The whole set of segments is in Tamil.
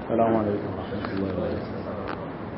السلام عليكم ورحمة الله وبركاته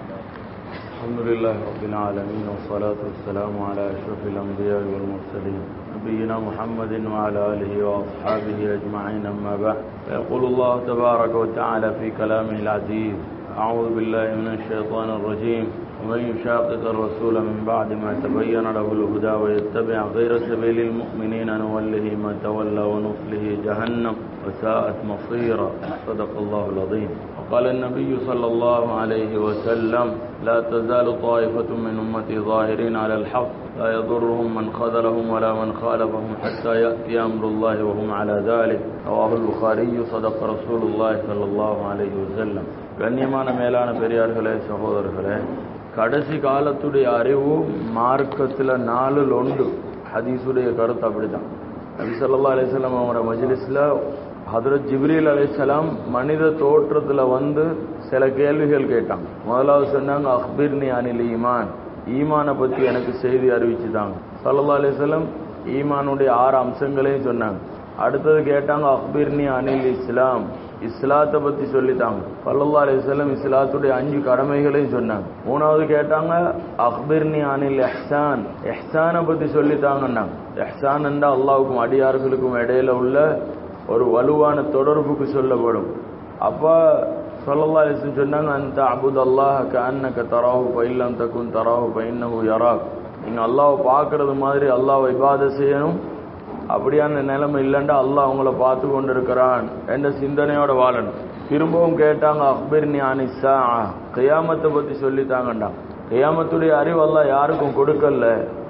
الحمد لله رب العالمين والصلاة والسلام على أشرف الأنبياء والمرسلين نبينا محمد وعلى آله وأصحابه أجمعين أما بعد فيقول الله تبارك وتعالى في كلامه العزيز أعوذ بالله من الشيطان الرجيم ومن يشاقق الرسول من بعد ما تبين له الهدى ويتبع غير سبيل المؤمنين نوله ما تولى ونصله جهنم وساءت مصيرا صدق الله العظيم وقال النبي صلى الله عليه وسلم لا تزال طائفة من أمتي ظاهرين على الحق لا يضرهم من خذلهم ولا من خالفهم حتى يأتي أمر الله وهم على ذلك رواه البخاري صدق رسول الله صلى الله عليه وسلم கண்ணியமான மேலான பெரியார்களே சகோதரர்களே கடைசி காலத்துடைய அறிவு மார்க்கத்தில் நாலில் ஒன்று ஹதீஸுடைய கருத்து அப்படிதான் நபி சொல்லா அலிஸ்லாம் அவங்களோட மஜ்லிஸில் ஹதரத் ஜிப்ரீல் அலிஸ்லாம் மனித தோற்றத்தில் வந்து சில கேள்விகள் கேட்டாங்க முதலாவது சொன்னாங்க அக்பீர்னி அனில் ஈமான் ஈமானை பற்றி எனக்கு செய்தி அறிவிச்சுதாங்க சல்லா அலிஸ்லாம் ஈமானுடைய ஆறு அம்சங்களையும் சொன்னாங்க அடுத்தது கேட்டாங்க அக்பீர்னி அனில் இஸ்லாம் இஸ்லாத்தை பத்தி சொல்லிட்டாங்க பல்லல்லா அலிஸ்லாம் இஸ்லாத்துடைய அஞ்சு கடமைகளையும் சொன்னாங்க மூணாவது கேட்டாங்க அக்பிர்னி அனில் எஹ்சான் எஹ்சானை பத்தி சொல்லிட்டாங்கன்னாங்க எஹ்சான் என்றா அல்லாவுக்கும் அடியார்களுக்கும் இடையில உள்ள ஒரு வலுவான தொடர்புக்கு சொல்லப்படும் அப்ப சொல்லல்லா அலிஸ்லம் சொன்னாங்க அந்த அபுத் அல்லாஹ் கண்ணக்க தராஹு பயிலம் தக்கும் தராஹு பைன்னஹு யராக் நீங்க அல்லாவை பார்க்கறது மாதிரி அல்லாவை இபாத செய்யணும் அப்படியான நிலைமை இல்லைண்டா அல்லாஹ் அவங்கள பார்த்து கொண்டு இருக்கிறான் என்ற சிந்தனையோட வாழணும் திரும்பவும் கேட்டாங்க அக்பர்னி அனிசா கியாமத்தை பத்தி சொல்லித்தாங்கண்டா கியாமத்துடைய அறிவு அல்லாஹ் யாருக்கும் கொடுக்கல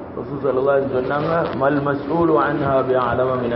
சொன்னாங்க மல் மசூல் அலமின்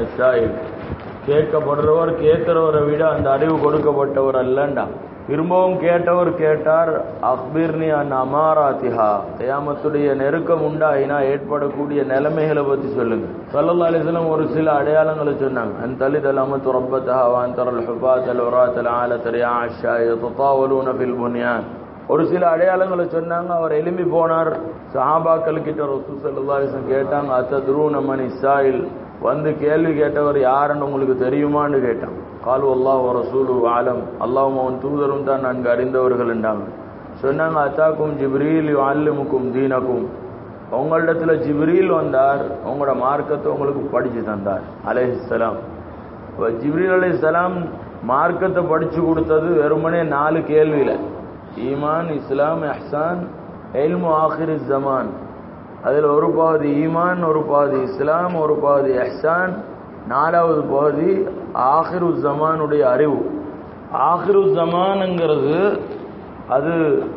கேட்கப்படுறவர் கேட்கிறவரை விட அந்த அறிவு கொடுக்கப்பட்டவர் அல்லண்டா திரும்பவும் கேட்டவர் கேட்டார் அக்பீர்னி அன் அமாராத்திஹா தயாமத்துடைய நெருக்கம் உண்டாயினா ஏற்படக்கூடிய நிலைமைகளை பத்தி சொல்லுங்க சல்லல்லா அலிஸ்லாம் ஒரு சில அடையாளங்களை சொன்னாங்க அன் தலிதல் அமத்து ரப்பத்தஹா வான் தரல் ஹுபாத்தல் ஒராத்தல் ஆலத்தல் ஆஷா துத்தாவலூன ஃபில் புனியான் ஒரு சில அடையாளங்களை சொன்னாங்க அவர் எலும்பி போனார் சஹாபாக்கள் கிட்ட ரசூ சல்லா அலிஸ்லாம் கேட்டாங்க அத்தத்ரூன மணி சாயில் வந்து கேள்வி கேட்டவர் யாருன்னு உங்களுக்கு தெரியுமான்னு கேட்டான் காலு அல்லாஹ் ரசூலு ஆலம் அல்லாஹும் அவன் தூதரும் தான் நன்கு அறிந்தவர்கள் என்றாங்க சொன்னாங்க அத்தாக்கும் ஜிப்ரீல் அல்லமுக்கும் தீனக்கும் உங்களிடத்துல ஜிப்ரீல் வந்தார் உங்களோட மார்க்கத்தை உங்களுக்கு படிச்சு தந்தார் அலேஹிஸ்லாம் ஜிப்ரீல் அலிஸ்லாம் மார்க்கத்தை படிச்சு கொடுத்தது வெறுமனே நாலு கேள்வியில ஈமான் இஸ்லாம் எஹ்சான் எல்மு ஆஹிர் ஜமான் அதில் ஒரு பகுதி ஈமான் ஒரு பகுதி இஸ்லாம் ஒரு பகுதி எஹ்சான் நாலாவது பகுதி ஆஹிரு ஜமானுடைய அறிவு ஆஹிரு ஜமானுங்கிறது அது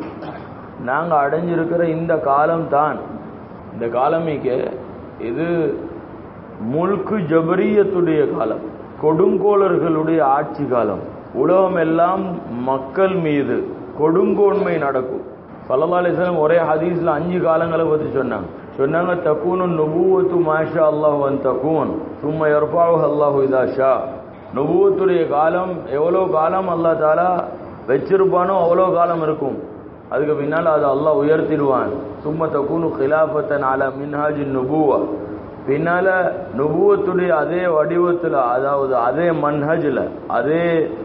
நாங்கள் அடைஞ்சிருக்கிற இந்த காலம் தான் இந்த காலமிக்கு இது முழுக்கு ஜபரியத்துடைய காலம் கொடுங்கோளர்களுடைய ஆட்சி காலம் உலகம் எல்லாம் மக்கள் மீது கொடுங்கோன்மை நடக்கும் சல்லா ஒரே ஹதீஸ்ல அஞ்சு காலங்களை பத்தி சொன்னாங்க சொன்னாங்க தக்கூனு நுபுவத்து மாஷா அல்லாஹ் அன் தக்கூன் சும்மா எர்பாவு அல்லாஹு இதா ஷா நுபுவத்துடைய காலம் எவ்வளோ காலம் அல்லா தாலா வச்சிருப்பானோ அவ்வளோ காலம் இருக்கும் அதுக்கு பின்னால் அதை அல்லாஹ் உயர்த்திடுவான் சும்மா தக்கூனு கிலாபத்தன் அல மின்ஹாஜி நுபுவா பின்னால நுபுவத்துடைய அதே வடிவத்தில் அதாவது அதே மன்ஹஜில் அதே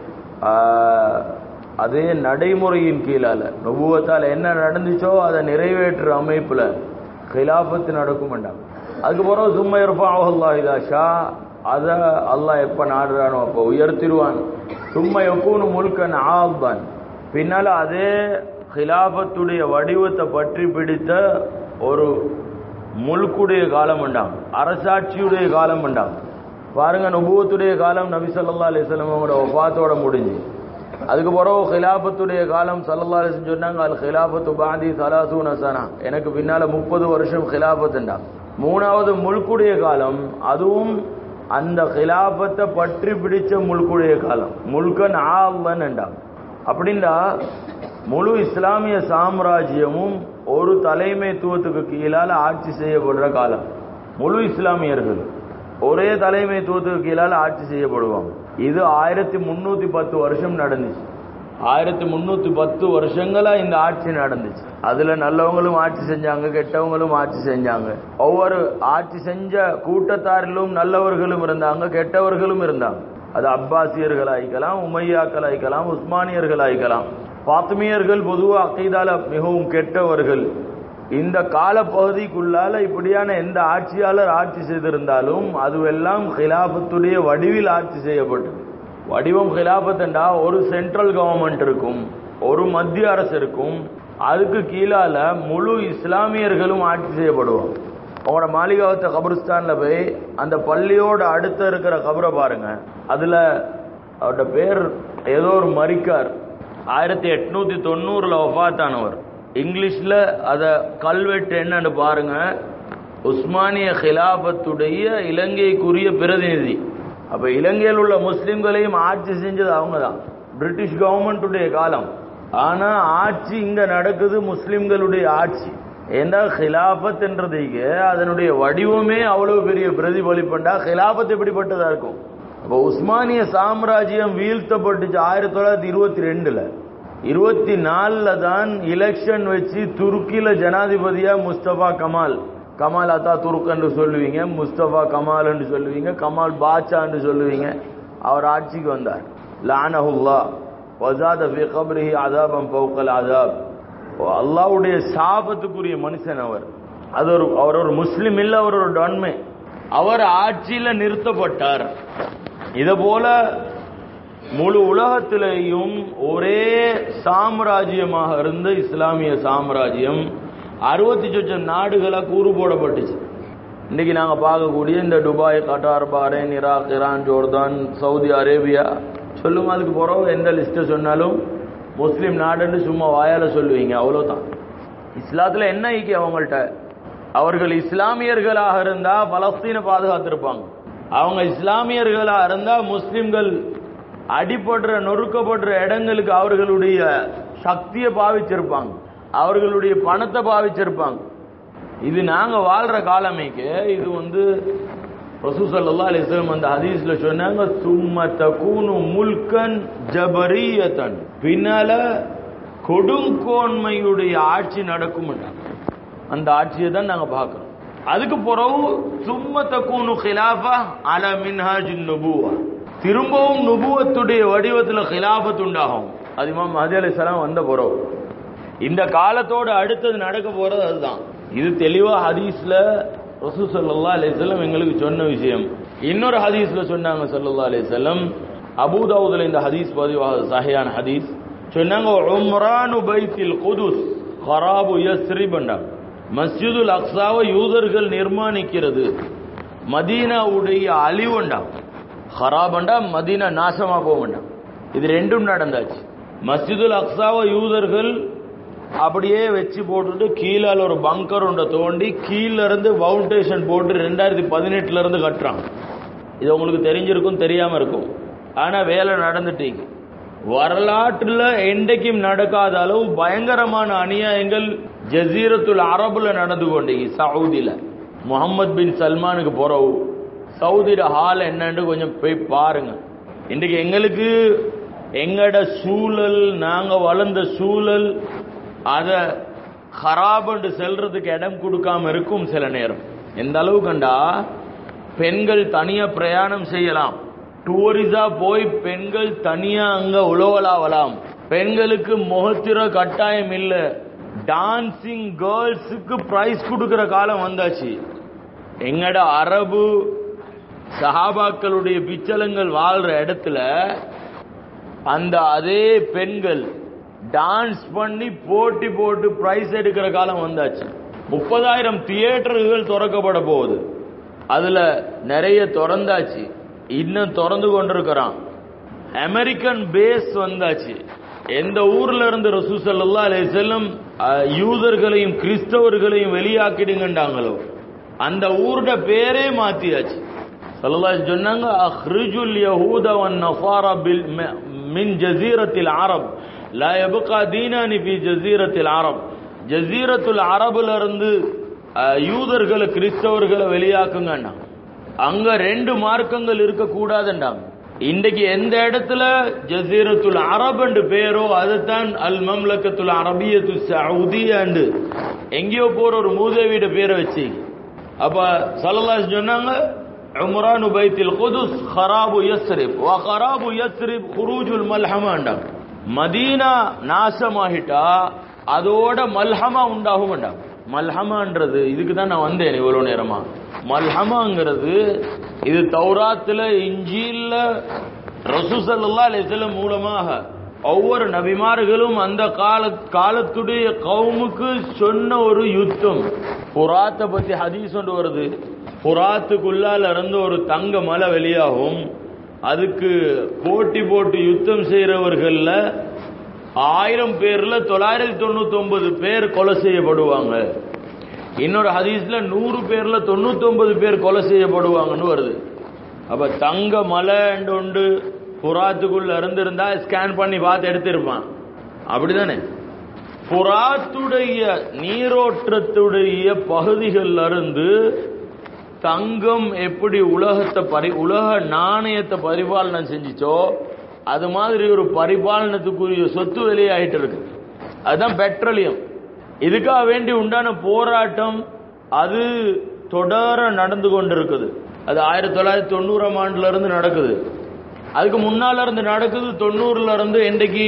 அதே நடைமுறையின் கீழால நுபுவத்தால் என்ன நடந்துச்சோ அதை நிறைவேற்ற அமைப்புல கிலாபத்து நடக்கும் வேண்டாம் அதுக்கப்புறம் சும்மா இருப்பான் அல்லா இதா ஷா அதை அல்லாஹ் எப்ப நாடுறானோ அப்போ உயர்த்திடுவான் சும்மா எப்பூனு முழுக்கன் ஆபான் பின்னால அதே கிலாபத்துடைய வடிவத்தை பற்றி பிடித்த ஒரு முழுக்குடைய காலம் உண்டாம் அரசாட்சியுடைய காலம் உண்டாம் பாருங்க நுபுவத்துடைய காலம் நபி சொல்லா அலிஸ்லாம் அவங்களோட ஒபாத்தோட முடிஞ்சு அதுக்கு பிறகு ஹிலாபத்துடைய காலம் சல்லல்லா அலிஸ்லம் சொன்னாங்க அல் ஹிலாபத்து பாதி சலாசூன சனா எனக்கு பின்னால முப்பது வருஷம் ஹிலாபத்துண்டா மூணாவது முழுக்குடைய காலம் அதுவும் அந்த ஹிலாபத்தை பற்றி பிடிச்ச முழுக்குடைய காலம் முழுக்கன் ஆவன்டா அப்படின்னா முழு இஸ்லாமிய சாம்ராஜ்யமும் ஒரு தலைமைத்துவத்துக்கு கீழால ஆட்சி செய்யப்படுற காலம் முழு இஸ்லாமியர்கள் ஒரே தலைமைத்துவத்துக்கு கீழால ஆட்சி செய்யப்படுவாங்க இது ஆயிரத்தி முன்னூத்தி பத்து வருஷம் நடந்துச்சு ஆயிரத்தி முன்னூத்தி பத்து வருஷங்களா இந்த ஆட்சி நடந்துச்சு அதுல நல்லவங்களும் ஆட்சி செஞ்சாங்க கெட்டவங்களும் ஆட்சி செஞ்சாங்க ஒவ்வொரு ஆட்சி செஞ்ச கூட்டத்தாரிலும் நல்லவர்களும் இருந்தாங்க கெட்டவர்களும் இருந்தாங்க அது அப்பாசியர்கள் ஆயிக்கலாம் உமையாக்கள் ஆயிக்கலாம் உஸ்மானியர்கள் ஆயிக்கலாம் பாத்துமியர்கள் பொதுவாக அக்கீதால மிகவும் கெட்டவர்கள் இந்த காலப்பகுதிக்குள்ளால இப்படியான எந்த ஆட்சியாளர் ஆட்சி செய்திருந்தாலும் அதுவெல்லாம் ஹிலாபத்துடைய வடிவில் ஆட்சி செய்யப்பட்டது வடிவம் ஹிலாபத்தண்டா ஒரு சென்ட்ரல் கவர்மெண்ட் இருக்கும் ஒரு மத்திய அரசு இருக்கும் அதுக்கு கீழால முழு இஸ்லாமியர்களும் ஆட்சி செய்யப்படுவாங்க உங்களோட மாளிகாவத்த கபருஸ்தான்ல போய் அந்த பள்ளியோட அடுத்த இருக்கிற கபரை பாருங்க அதுல அவரோட பேர் ஏதோ ஒரு மரிக்கார் ஆயிரத்தி எட்நூத்தி தொண்ணூறுல ஒஃபாத்தானவர் இங்கிலீஷ்ல அத கல்வெட்டு என்னன்னு பாருங்க உஸ்மானிய ஹிலாபத்துடைய இலங்கைக்குரிய பிரதிநிதி அப்ப இலங்கையில் உள்ள முஸ்லிம்களையும் ஆட்சி செஞ்சது அவங்க தான் பிரிட்டிஷ் கவர்மெண்ட்டுடைய காலம் ஆனா ஆட்சி இங்க நடக்குது முஸ்லிம்களுடைய ஆட்சி ஏன்னா ஹிலாபத் என்றதுக்கு அதனுடைய வடிவமே அவ்வளவு பெரிய பிரதிபலிப்புண்டா ஹிலாபத் எப்படிப்பட்டதா இருக்கும் அப்ப உஸ்மானிய சாம்ராஜ்யம் வீழ்த்தப்பட்டுச்சு ஆயிரத்தி தொள்ளாயிரத்தி இருபத்தி ரெண்டுல இருபத்தி நாலுல தான் எலெக்ஷன் வச்சு துருக்கியில ஜனாதிபதியா முஸ்தபா கமால் கமால் அத்தா துருக் என்று சொல்லுவீங்க முஸ்தபா கமால் என்று சொல்லுவீங்க கமால் பாட்சா என்று சொல்லுவீங்க அவர் ஆட்சிக்கு வந்தார் லானஹுல்லா வசாத ஃபி கப்ரிஹி அதாபம் பௌக்கல் அதாப் அல்லாவுடைய சாபத்துக்குரிய மனுஷன் அவர் அது ஒரு அவர் ஒரு முஸ்லிம் இல்ல அவர் ஒரு டொன்மை அவர் ஆட்சியில நிறுத்தப்பட்டார் இத போல முழு உலகத்திலேயும் ஒரே சாம்ராஜ்யமாக இருந்த இஸ்லாமிய சாம்ராஜ்யம் அறுபத்தி சொச்சம் நாடுகளா கூறு போடப்பட்டுச்சு இன்னைக்கு நாங்க பார்க்கக்கூடிய இந்த Dubai Qatar Bahrain Iraq Iran Jordan Saudi Arabia சொல்லுங்க அதுக்கு போறோம் எந்த லிஸ்ட்டை சொன்னாலும் முஸ்லீம் நாடுன்னு சும்மா வாயால சொல்லுவீங்க அவ்வளவுதான் இஸ்லாத்துல என்ன ஐக்கியம் அவங்கள்ட்ட அவர்கள் இஸ்லாமியர்களாக இருந்தா பலஸ்தீனை பாதுகாத்திருப்பாங்க அவங்க இஸ்லாமியர்களா இருந்தா முஸ்லிம்கள் அடிபடுற நொறுக்கப்படுற இடங்களுக்கு அவர்களுடைய சக்தியை பாவிச்சிருப்பாங்க அவர்களுடைய பணத்தை பாவிச்சிருப்பாங்க இது நாங்க வாழ்ற காலமைக்கு இது வந்து ரசூசல்லா அலிஸ்லம் அந்த ஹதீஸ்ல சொன்னாங்க சும்ம தகூனு முல்கன் ஜபரியத்தன் பின்னால கொடுங்கோன்மையுடைய ஆட்சி நடக்கும் அந்த ஆட்சியை தான் நாங்க பார்க்கிறோம் அதுக்கு பிறகு சும்ம தகூனு ஹிலாஃபா அல மின்ஹாஜ் நுபுவா திரும்பவும் நுபுவத்துடைய வடிவத்துல ஹிலாபத் உண்டாகும் அது இமாம் மஹதி அலி வந்த பிறகு இந்த காலத்தோட அடுத்தது நடக்க போறது அதுதான் இது தெளிவா ஹதீஸ்ல ரசூ சல்லா அலிசல்லம் எங்களுக்கு சொன்ன விஷயம் இன்னொரு ஹதீஸ்ல சொன்னாங்க சல்லா அலிசல்லம் அபூதாவுதுல இந்த ஹதீஸ் பதிவாக சஹியான ஹதீஸ் சொன்னாங்க உம்ரானு பைத்தில் குதுஸ் ஹராபு யஸ்ரிபண்டா மஸ்ஜிதுல் அக்ஸாவை யூதர்கள் நிர்மாணிக்கிறது மதீனாவுடைய அழிவுண்டா ஹராபண்டா மதீனா நாசமா போகண்டா இது ரெண்டும் நடந்தாச்சு மஸ்ஜிதுல் அக்ஸாவை யூதர்கள் அப்படியே வச்சு போட்டுட்டு கீழால ஒரு பங்கர் ஒன்றை தோண்டி கீழ இருந்து பவுண்டேஷன் போட்டு ரெண்டாயிரத்தி பதினெட்டுல இருந்து கட்டுறாங்க இது உங்களுக்கு தெரிஞ்சிருக்கும் தெரியாம இருக்கும் ஆனா வேலை நடந்துட்டீங்க வரலாற்றுல என்றைக்கும் நடக்காத அளவு பயங்கரமான அநியாயங்கள் ஜசீரத்துல் அரபுல நடந்து கொண்டீங்க சவுதியில முகமது பின் சல்மானுக்கு போறவு சவுதியில ஹால் என்னன்னு கொஞ்சம் போய் பாருங்க இன்றைக்கு எங்களுக்கு எங்கட சூழல் நாங்க வளர்ந்த சூழல் அத ஹராபண்டு செல்றதுக்கு இடம் கொடுக்காம இருக்கும் சில நேரம் எந்த அளவு கண்டா பெண்கள் தனியா பிரயாணம் செய்யலாம் டூரிஸா போய் பெண்கள் தனியா அங்க உழவலாவலாம் பெண்களுக்கு முகத்திர கட்டாயம் இல்ல டான்சிங் கேர்ள்ஸுக்கு பிரைஸ் கொடுக்கிற காலம் வந்தாச்சு எங்கட அரபு சஹாபாக்களுடைய பிச்சலங்கள் வாழ்ற இடத்துல அந்த அதே பெண்கள் டான்ஸ் பண்ணி போட்டி போட்டு பிரைஸ் எடுக்கிற காலம் வந்தாச்சு முப்பதாயிரம் தியேட்டர்கள் திறக்கப்பட போகுது அதுல நிறைய திறந்தாச்சு இன்னும் திறந்து கொண்டிருக்கிறான் அமெரிக்கன் பேஸ் வந்தாச்சு எந்த ஊர்ல இருந்து ரசூ சல்லா அலே செல்லம் யூதர்களையும் கிறிஸ்தவர்களையும் வெளியாக்கிடுங்கண்டாங்களோ அந்த ஊரோட பேரே மாத்தியாச்சு சல்லா சொன்னாங்க அஹ்ரிஜுல் யஹூத வன் நஃபாரா பில் மின் ஜசீரத்தில் அரப் லா எபுகா தீனானி பி ஜசீரத்தில் அரப் ஜசீரத்துல் அரபுல இருந்து யூதர்களை கிறிஸ்தவர்களை வெளியாக்குங்கண்ணா அங்க ரெண்டு மார்க்கங்கள் இருக்க கூடாதுண்டாங்க இன்றைக்கு எந்த இடத்துல ஜசீரத்துல் அரப் என்று பேரோ அதுதான் அல் மம்லக்கத்துல் அரபியத்து சவுதியாண்டு எங்கேயோ போற ஒரு மூதேவியோட பேரை வச்சு அப்ப சல்லல்லாஸ் சொன்னாங்க உம்ரானு பைத்தில் குதுஸ் ஹராபு யஸ்ரிப் வ ஹராபு யஸ்ரிப் குரூஜுல் மல்ஹமாண்டா மதீனா நாசமாகிட்டா அதோட மல்ஹமா உண்டாகும் மல்ஹமான்றது இதுக்கு தான் நான் வந்தேன் இவ்வளவு நேரமா மல்ஹமாங்கிறது இது தௌராத்துல இஞ்சில்ல ரசூசல்லா அலிஸ்லம் மூலமாக ஒவ்வொரு நபிமார்களும் அந்த கால காலத்துடைய கவுமுக்கு சொன்ன ஒரு யுத்தம் புறாத்தை பத்தி ஹதீஸ் ஒன்று வருது புறாத்துக்குள்ளால இருந்து ஒரு தங்க மலை வெளியாகும் அதுக்கு போட்டி போட்டு யுத்தம் செய்யறவர்கள்ல ஆயிரம் பேர்ல தொள்ளாயிரத்தி தொண்ணூத்தி ஒன்பது பேர் கொலை செய்யப்படுவாங்க இன்னொரு ஹதீஸ்ல நூறு பேர்ல தொண்ணூத்தி ஒன்பது பேர் கொலை செய்யப்படுவாங்கன்னு வருது அப்ப தங்க மலை உண்டு புறாத்துக்குள்ள இருந்திருந்தா ஸ்கேன் பண்ணி பார்த்து எடுத்திருப்பான் அப்படிதானே புறாத்துடைய நீரோற்றத்துடைய பகுதிகள்ல இருந்து தங்கம் எப்படி உலகத்தை பரி உலக நாணயத்தை பரிபாலனம் செஞ்சிச்சோ அது மாதிரி ஒரு பரிபாலனத்துக்குரிய சொத்து வெளியாயிட்டு இருக்கு அதுதான் பெட்ரோலியம் இதுக்காக வேண்டி உண்டான போராட்டம் அது தொடர நடந்து கொண்டிருக்குது அது ஆயிரத்தி தொள்ளாயிரத்தி தொண்ணூறாம் ஆண்டுல இருந்து நடக்குது அதுக்கு முன்னால இருந்து நடக்குது தொண்ணூறுல இருந்து இன்றைக்கு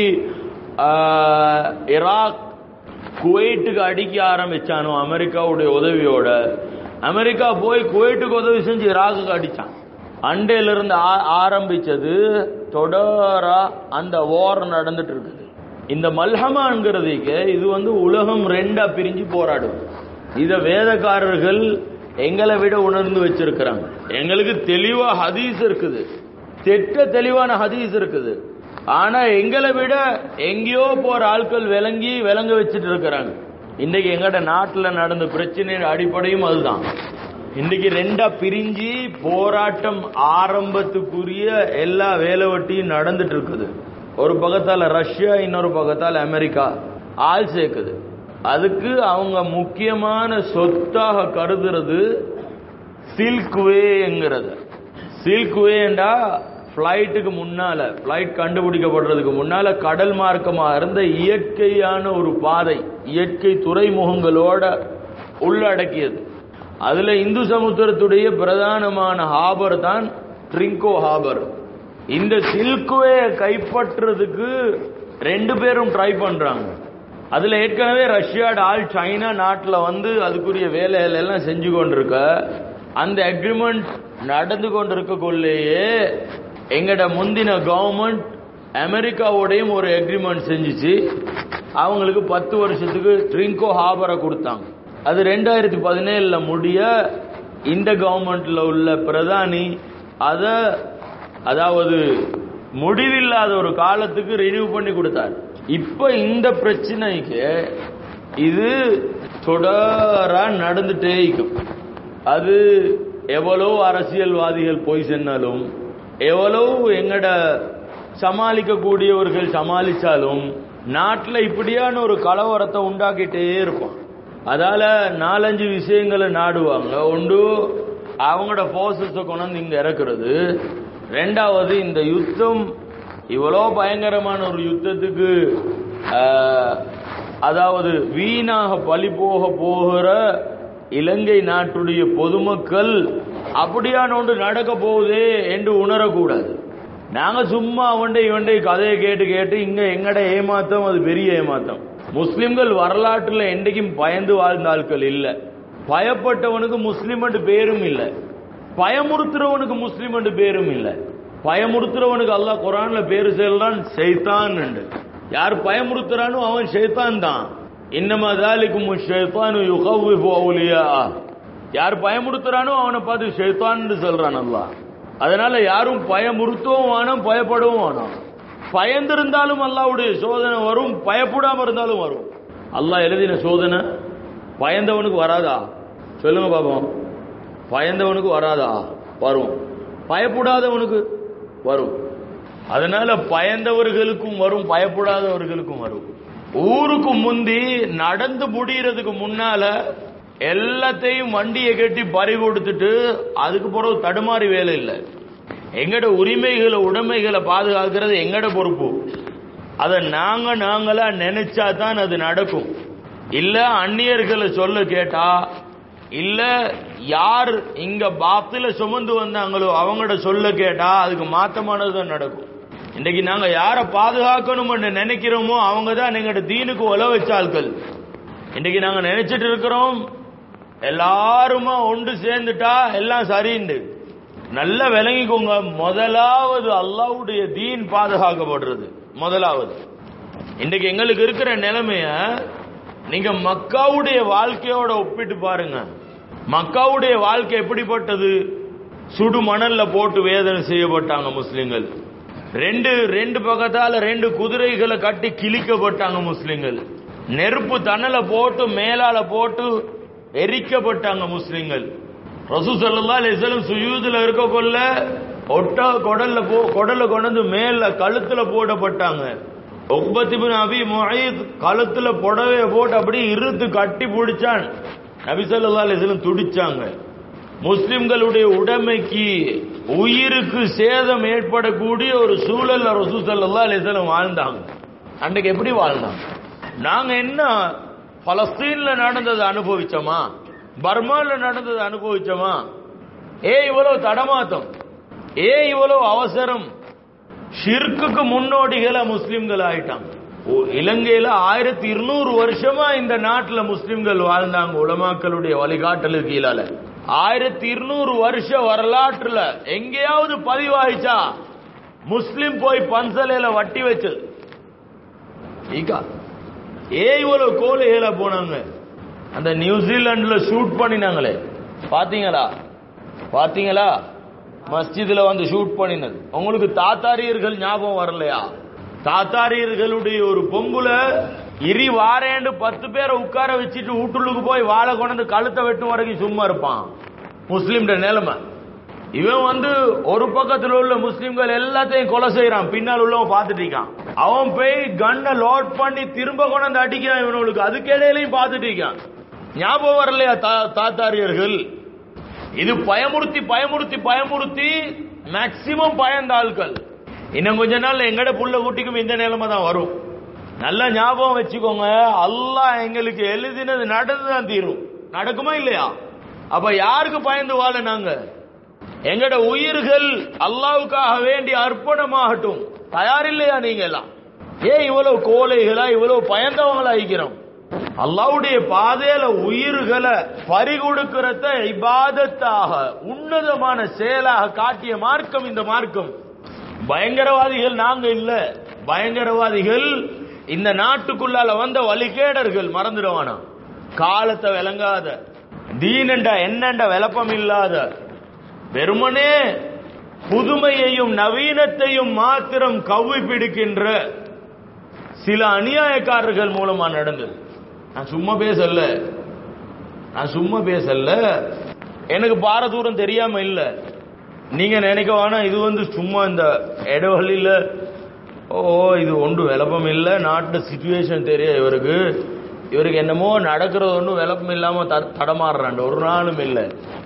ஈராக் குவைட்டுக்கு அடிக்க ஆரம்பிச்சானோ அமெரிக்காவுடைய உதவியோட அமெரிக்கா போய் குவைட்டுக்கு உதவி செஞ்சு ஈராக்குக்கு அடிச்சான் அண்டையில இருந்து ஆரம்பிச்சது தொடரா அந்த வார் நடந்துட்டு இருக்குது இந்த மல்ஹமாங்கிறதுக்கு இது வந்து உலகம் ரெண்டா பிரிஞ்சு போராடும் இத வேதக்காரர்கள் எங்களை விட உணர்ந்து வச்சிருக்கிறாங்க எங்களுக்கு தெளிவா ஹதீஸ் இருக்குது திட்ட தெளிவான ஹதீஸ் இருக்குது ஆனா எங்களை விட எங்கேயோ போற ஆட்கள் விளங்கி விளங்க வச்சுட்டு இருக்கிறாங்க இன்னைக்கு எங்கட நாட்டுல நடந்த பிரச்சனையின் அடிப்படையும் அதுதான் இன்னைக்கு ரெண்டா பிரிஞ்சு போராட்டம் ஆரம்பத்துக்குரிய எல்லா வேலை வட்டியும் நடந்துட்டு இருக்குது ஒரு பக்கத்தால ரஷ்யா இன்னொரு பக்கத்தால் அமெரிக்கா ஆள் சேர்க்குது அதுக்கு அவங்க முக்கியமான சொத்தாக கருதுறது சில்க்வேங்கிறது சில்க்வேண்டா ஃப்ளைட்டுக்கு முன்னால ஃப்ளைட் கண்டுபிடிக்கப்படுறதுக்கு முன்னால கடல் மார்க்கமா இருந்த இயற்கையான ஒரு பாதை இயற்கை துறைமுகங்களோட உள்ளடக்கியது அதுல இந்து சமுத்திரத்துடைய பிரதானமான ஹாபர் தான் ட்ரிங்கோ ஹாபர் இந்த சில்க்வே கைப்பற்றுறதுக்கு ரெண்டு பேரும் ட்ரை பண்றாங்க அதுல ஏற்கனவே ரஷ்யாட ஆள் சைனா நாட்டில் வந்து அதுக்குரிய வேலைகள் எல்லாம் செஞ்சு கொண்டிருக்க அந்த அக்ரிமெண்ட் நடந்து கொண்டிருக்கக்குள்ளேயே எங்கட முந்தின கவர்மெண்ட் அமெரிக்காவோடையும் ஒரு அக்ரிமெண்ட் செஞ்சுச்சு அவங்களுக்கு பத்து வருஷத்துக்கு ட்ரிங்கோ ஹாபரை கொடுத்தாங்க அது ரெண்டாயிரத்தி பதினேழுல முடிய இந்த கவர்மெண்ட்ல உள்ள பிரதானி அத அதாவது முடிவில்லாத ஒரு காலத்துக்கு ரினியூ பண்ணி கொடுத்தார் இப்ப இந்த பிரச்சனைக்கு இது தொடரா நடந்துட்டே இருக்கும் அது எவ்வளோ அரசியல்வாதிகள் போய் சென்னாலும் எவ்வளவு எங்கட சமாளிக்கக்கூடியவர்கள் சமாளிச்சாலும் நாட்டில் இப்படியான ஒரு கலவரத்தை உண்டாக்கிட்டே இருப்பான் அதால நாலஞ்சு விஷயங்களை நாடுவாங்க ஒன்று அவங்களோட போர்சஸை கொண்டாந்து இங்க இறக்குறது ரெண்டாவது இந்த யுத்தம் இவ்வளோ பயங்கரமான ஒரு யுத்தத்துக்கு அதாவது வீணாக பழி போக போகிற இலங்கை நாட்டுடைய பொதுமக்கள் அப்படியான ஒன்று நடக்க போகுதே என்று உணரக்கூடாது நாங்க சும்மா அவன்டை இவன்டை கதையை கேட்டு கேட்டு இங்க எங்கட ஏமாத்தம் அது பெரிய ஏமாத்தம் முஸ்லிம்கள் வரலாற்றுல என்றைக்கும் பயந்து வாழ்ந்த ஆட்கள் இல்ல பயப்பட்டவனுக்கு முஸ்லிம் பேரும் இல்ல பயமுறுத்துறவனுக்கு முஸ்லிம் பேரும் இல்ல பயமுறுத்துறவனுக்கு அல்லாஹ் குரான்ல பேரு செல்றான் ஷைத்தான் யார் பயமுறுத்துறானோ அவன் ஷைத்தான் தான் இன்னமா தாலிக்கும் ஷைத்தானு யுகவ்விஃபு அவுலியா யார் பயமுறுத்துறானோ அவனை பார்த்து ஷைத்தான் சொல்றான் அல்லாஹ் அதனால யாரும் பயமுறுத்தவும் வேணும் பயப்படவும் வேணும் பயந்திருந்தாலும் அல்லாவுடைய சோதனை வரும் பயப்படாம இருந்தாலும் வரும் அல்லாஹ் எழுதின சோதனை பயந்தவனுக்கு வராதா சொல்லுங்க பாப்போம் பயந்தவனுக்கு வராதா வரும் பயப்படாதவனுக்கு வரும் அதனால பயந்தவர்களுக்கும் வரும் பயப்படாதவர்களுக்கும் வரும் ஊருக்கு முந்தி நடந்து முடியறதுக்கு முன்னால எல்லாத்தையும் வண்டியை கட்டி பறி கொடுத்துட்டு அதுக்கு பிறகு தடுமாறி வேலை இல்லை எங்கட உரிமைகளை உடைமைகளை பாதுகாக்கிறது எங்கட பொறுப்பு அதை நாங்க நாங்களா நினைச்சா தான் அது நடக்கும் இல்ல அந்நியர்களை சொல்ல கேட்டா இல்ல யார் இங்க பாத்துல சுமந்து வந்தாங்களோ அவங்களோட சொல்ல கேட்டா அதுக்கு மாத்தமானதுதான் நடக்கும் இன்னைக்கு நாங்க யாரை பாதுகாக்கணும்னு நினைக்கிறோமோ அவங்க தான் எங்கட தீனுக்கு உல வச்ச ஆட்கள் இன்னைக்கு நாங்க நினைச்சிட்டு இருக்கிறோம் எல்லாருமா ஒன்று சேர்ந்துட்டா எல்லாம் சரிண்டு நல்ல விளங்கிக்கோங்க முதலாவது அல்லாவுடைய தீன் பாதுகாக்கப்படுறது முதலாவது இன்றைக்கு எங்களுக்கு இருக்கிற நிலைமைய நீங்க மக்காவுடைய வாழ்க்கையோட ஒப்பிட்டு பாருங்க மக்காவுடைய வாழ்க்கை எப்படிப்பட்டது சுடு மணல்ல போட்டு வேதனை செய்யப்பட்டாங்க முஸ்லிம்கள் ரெண்டு ரெண்டு பக்கத்தால ரெண்டு குதிரைகளை கட்டி கிழிக்கப்பட்டாங்க முஸ்லிம்கள் நெருப்பு தணல போட்டு மேலால போட்டு எரிக்கப்பட்டாங்க முஸ்லிம்கள் ரசூ சல்லா அலிஸ்லம் சுயூதுல இருக்க கொள்ள ஒட்ட கொடல்ல போ கொடல்ல கொண்டு மேல கழுத்துல போடப்பட்டாங்க ஒப்பத்திபின் அபி முஹீத் கழுத்துல புடவைய போட்டு அப்படியே இருத்து கட்டி பிடிச்சான் நபி ஸல்லல்லாஹு அலைஹி வஸல்லம் துடிச்சாங்க முஸ்லிம்களுடைய உடைமைக்கு உயிருக்கு சேதம் ஏற்படக்கூடிய ஒரு சூழல்ல ரசூ ஸல்லல்லாஹு அலைஹி வஸல்லம் வாழ்ந்தாங்க அன்றைக்கு எப்படி வாழ்ந்தாங்க நாங்க என்ன பலஸ்தீன்ல நடந்ததை அனுபவிச்சோமா பர்மால நடந்ததை அனுபவிச்சோமா ஏ இவ்வளவு தடமாத்தம் ஏ இவ்வளவு அவசரம் ஷிர்க்குக்கு முன்னோடிகளா முஸ்லிம்கள் ஆயிட்டாங்க ஓ, இலங்கையில ஆயிரத்தி இருநூறு வருஷமா இந்த நாட்டுல முஸ்லிம்கள் வாழ்ந்தாங்க உலமாக்களுடைய வழிகாட்டலுக்கு கீழால ஆயிரத்தி இருநூறு வருஷ வரலாற்றுல எங்கேயாவது பதிவாயிச்சா முஸ்லிம் போய் பன்சலையில வட்டி வச்சது ஈகா ஏ இவ்வளவு கோழைகளா போனாங்க அந்த நியூசிலாந்துல ஷூட் பண்ணினாங்களே பாத்தீங்களா பாத்தீங்களா மஸ்ஜிதுல வந்து ஷூட் பண்ணினது உங்களுக்கு தாத்தாரியர்கள் ஞாபகம் வரலையா தாத்தாரியர்களுடைய ஒரு பொங்குல இரி வாரேண்டு பத்து பேரை உட்கார வச்சுட்டு வீட்டுள்ளுக்கு போய் வாழை கொண்டு கழுத்தை வெட்டும் வரைக்கும் சும்மா இருப்பான் முஸ்லிம்ட நிலைமை இவன் வந்து ஒரு பக்கத்துல உள்ள முஸ்லிம்கள் எல்லாத்தையும் கொலை செய்யறான் பின்னால் உள்ளவன் பார்த்துட்டு இருக்கான் அவன் போய் கண்ணை லோட் பண்ணி திரும்ப கொண்டு அடிக்கிறான் இவனுக்கு அதுக்கு இடையிலையும் பார்த்துட்டு இருக்கான் ஞாபகம் வரலையா தா- தாத்தாரியர்கள் இது பயமுறுத்தி பயமுறுத்தி பயமுறுத்தி மேக்சிமம் பயந்த ஆட்கள் இன்னும் கொஞ்ச நாள் எங்கட புள்ள குட்டிக்கும் இந்த நிலைமை தான் வரும் நல்ல ஞாபகம் வச்சுக்கோங்க அல்லாஹ் எங்களுக்கு எழுதினது நடந்துதான் தீரும் நடக்குமா இல்லையா அப்ப யாருக்கு பயந்து வாழ நாங்க எங்கட உயிர்கள் அல்லாவுக்காக வேண்டி அர்ப்பணமாகட்டும் தயார் இல்லையா நீங்க எல்லாம் ஏன் இவ்வளவு கோழைகளா இவ்வளவு பயந்தவங்களா இருக்கிறோம் அல்லாவுடைய பாதையில உயிர்களை பறிகொடுக்கிறத இபாதத்தாக உன்னதமான செயலாக காட்டிய மார்க்கம் இந்த மார்க்கம் பயங்கரவாதிகள் நாங்க இல்ல பயங்கரவாதிகள் இந்த நாட்டுக்குள்ளால வந்த வழிகேடர்கள் மறந்துடுவானா காலத்தை விளங்காத தீனண்ட என்னண்ட விளப்பம் இல்லாத வெறுமனே புதுமையையும் நவீனத்தையும் மாத்திரம் கவ்வி பிடிக்கின்ற சில அநியாயக்காரர்கள் மூலமா நடந்தது நான் சும்மா பேசல நான் சும்மா பேசல எனக்கு பாரதூரம் தெரியாம இல்ல நீங்க நினைக்க வேணாம் இது வந்து சும்மா இந்த இடைவெளியில ஓ இது ஒன்று விளப்பம் இல்ல நாட்டு சுச்சுவேஷன் தெரிய இவருக்கு இவருக்கு என்னமோ நடக்கிறது ஒன்றும் விளப்பம் இல்லாம த- தடமாறுறாண்டு ஒரு நாளும் இல்லை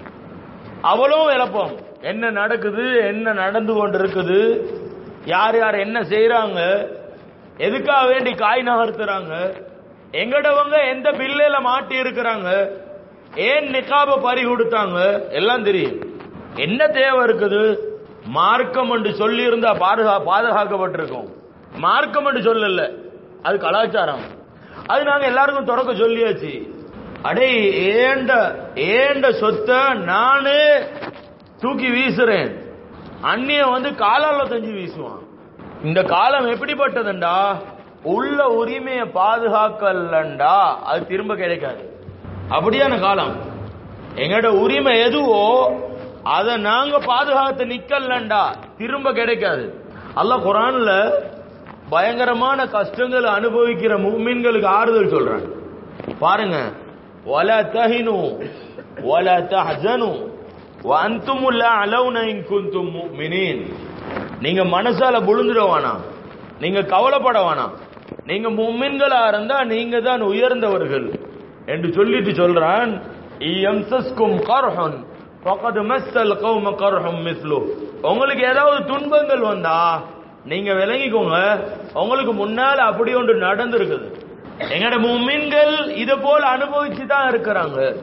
அவளும் விளப்பம் என்ன நடக்குது என்ன நடந்து கொண்டு இருக்குது யார் யார் என்ன செய்யறாங்க எதுக்காக வேண்டி காய் நகர்த்துறாங்க எங்கடவங்க எந்த பில்லையில மாட்டி இருக்கிறாங்க ஏன் நிக்காப பறி கொடுத்தாங்க எல்லாம் தெரியும் என்ன தேவை இருக்குது மார்க்கம் என்று சொல்லி இருந்தா பாதுகா பாதுகாக்கப்பட்டிருக்கும் மார்க்கம் என்று சொல்லல அது கலாச்சாரம் அது நாங்க எல்லாருக்கும் தொடக்க சொல்லியாச்சு அடே ஏண்ட ஏண்ட சொத்தை நானே தூக்கி வீசுறேன் அந்நிய வந்து காலால தஞ்சு வீசுவான் இந்த காலம் எப்படிப்பட்டதுண்டா உள்ள உரிமையை பாதுகாக்கலண்டா அது திரும்ப கிடைக்காது அப்படியான காலம் எங்கட உரிமை எதுவோ அதை நாங்க பாதுகாத்து நிக்கலண்டா திரும்ப கிடைக்காது அல்லாஹ் குரான்ல பயங்கரமான கஷ்டங்களை அனுபவிக்கிற முக்மீன்களுக்கு ஆறுதல் சொல்றான் பாருங்க வல தஹினு வல தஹ்சனு வஅன்தும் லஅலவுன இன் குன்தும் முஃமினீன் நீங்க மனசால புழுந்துட வேணாம் நீங்க கவலைப்பட வேணாம் நீங்க மும்மின்களா இருந்தா நீங்க தான் உயர்ந்தவர்கள் என்று சொல்லிட்டு சொல்றான் இயம்சஸ்கும் கர்ஹுன் ஃபகத் மஸ்ஸல் கௌம கர்ஹும் மிஸ்லு உங்களுக்கு ஏதாவது துன்பங்கள் வந்தா நீங்க விளங்கிக்கோங்க உங்களுக்கு முன்னால அப்படி ஒன்று நடந்திருக்குது எங்கட மும்மின்கள் இத போல அனுபவிச்சு தான் இருக்கிறாங்க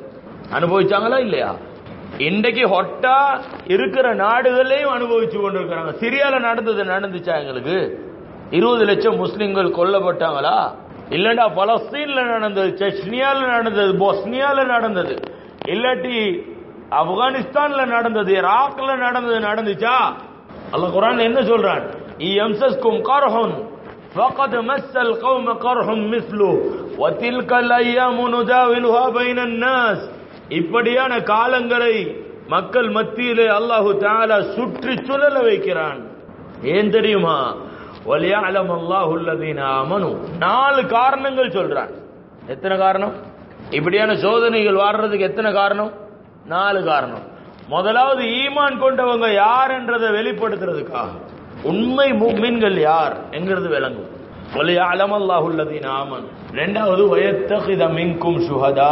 அனுபவிச்சாங்களா இல்லையா இன்றைக்கு ஹொட்டா இருக்கிற நாடுகளையும் அனுபவிச்சு கொண்டிருக்கிறாங்க சிரியால நடந்தது நடந்துச்சா எங்களுக்கு இருபது லட்சம் முஸ்லிம்கள் கொல்லப்பட்டாங்களா இல்லண்டா பலஸ்தீன்ல நடந்தது செச்னியால நடந்தது பொஸ்னியால நடந்தது இல்லாட்டி ஆப்கானிஸ்தான்ல நடந்தது ஈராக்ல நடந்தது நடந்துச்சா அல்லாஹ் குர்ஆன் என்ன சொல்றான் இயம்சஸ்கும் கர்ஹுன் فقد مس القوم قرح مثله وتلك الايام نداولها بين الناس இப்படியான காலங்களை மக்கள் மத்தியிலே அல்லாஹு தஆலா சுற்றி சுழல வைக்கிறான் ஏன் தெரியுமா வலியஅலம் அல்லாஹு அல்லதீன ஆமனு நாலு காரணங்கள் சொல்றான் எத்தனை காரணம் இப்படியான சோதனைகள் வர்றதுக்கு எத்தனை காரணம் நாலு காரணம் முதலாவது ஈமான் கொண்டவங்க யார் என்றதை வெளிப்படுத்துறதுக்காக உண்மை முக்மின்கள் யார் என்கிறது விளங்கும் வலியஅலம் அல்லாஹு அல்லதீன ஆமனு ரெண்டாவது வயத்தகித மின்கும் சுஹதா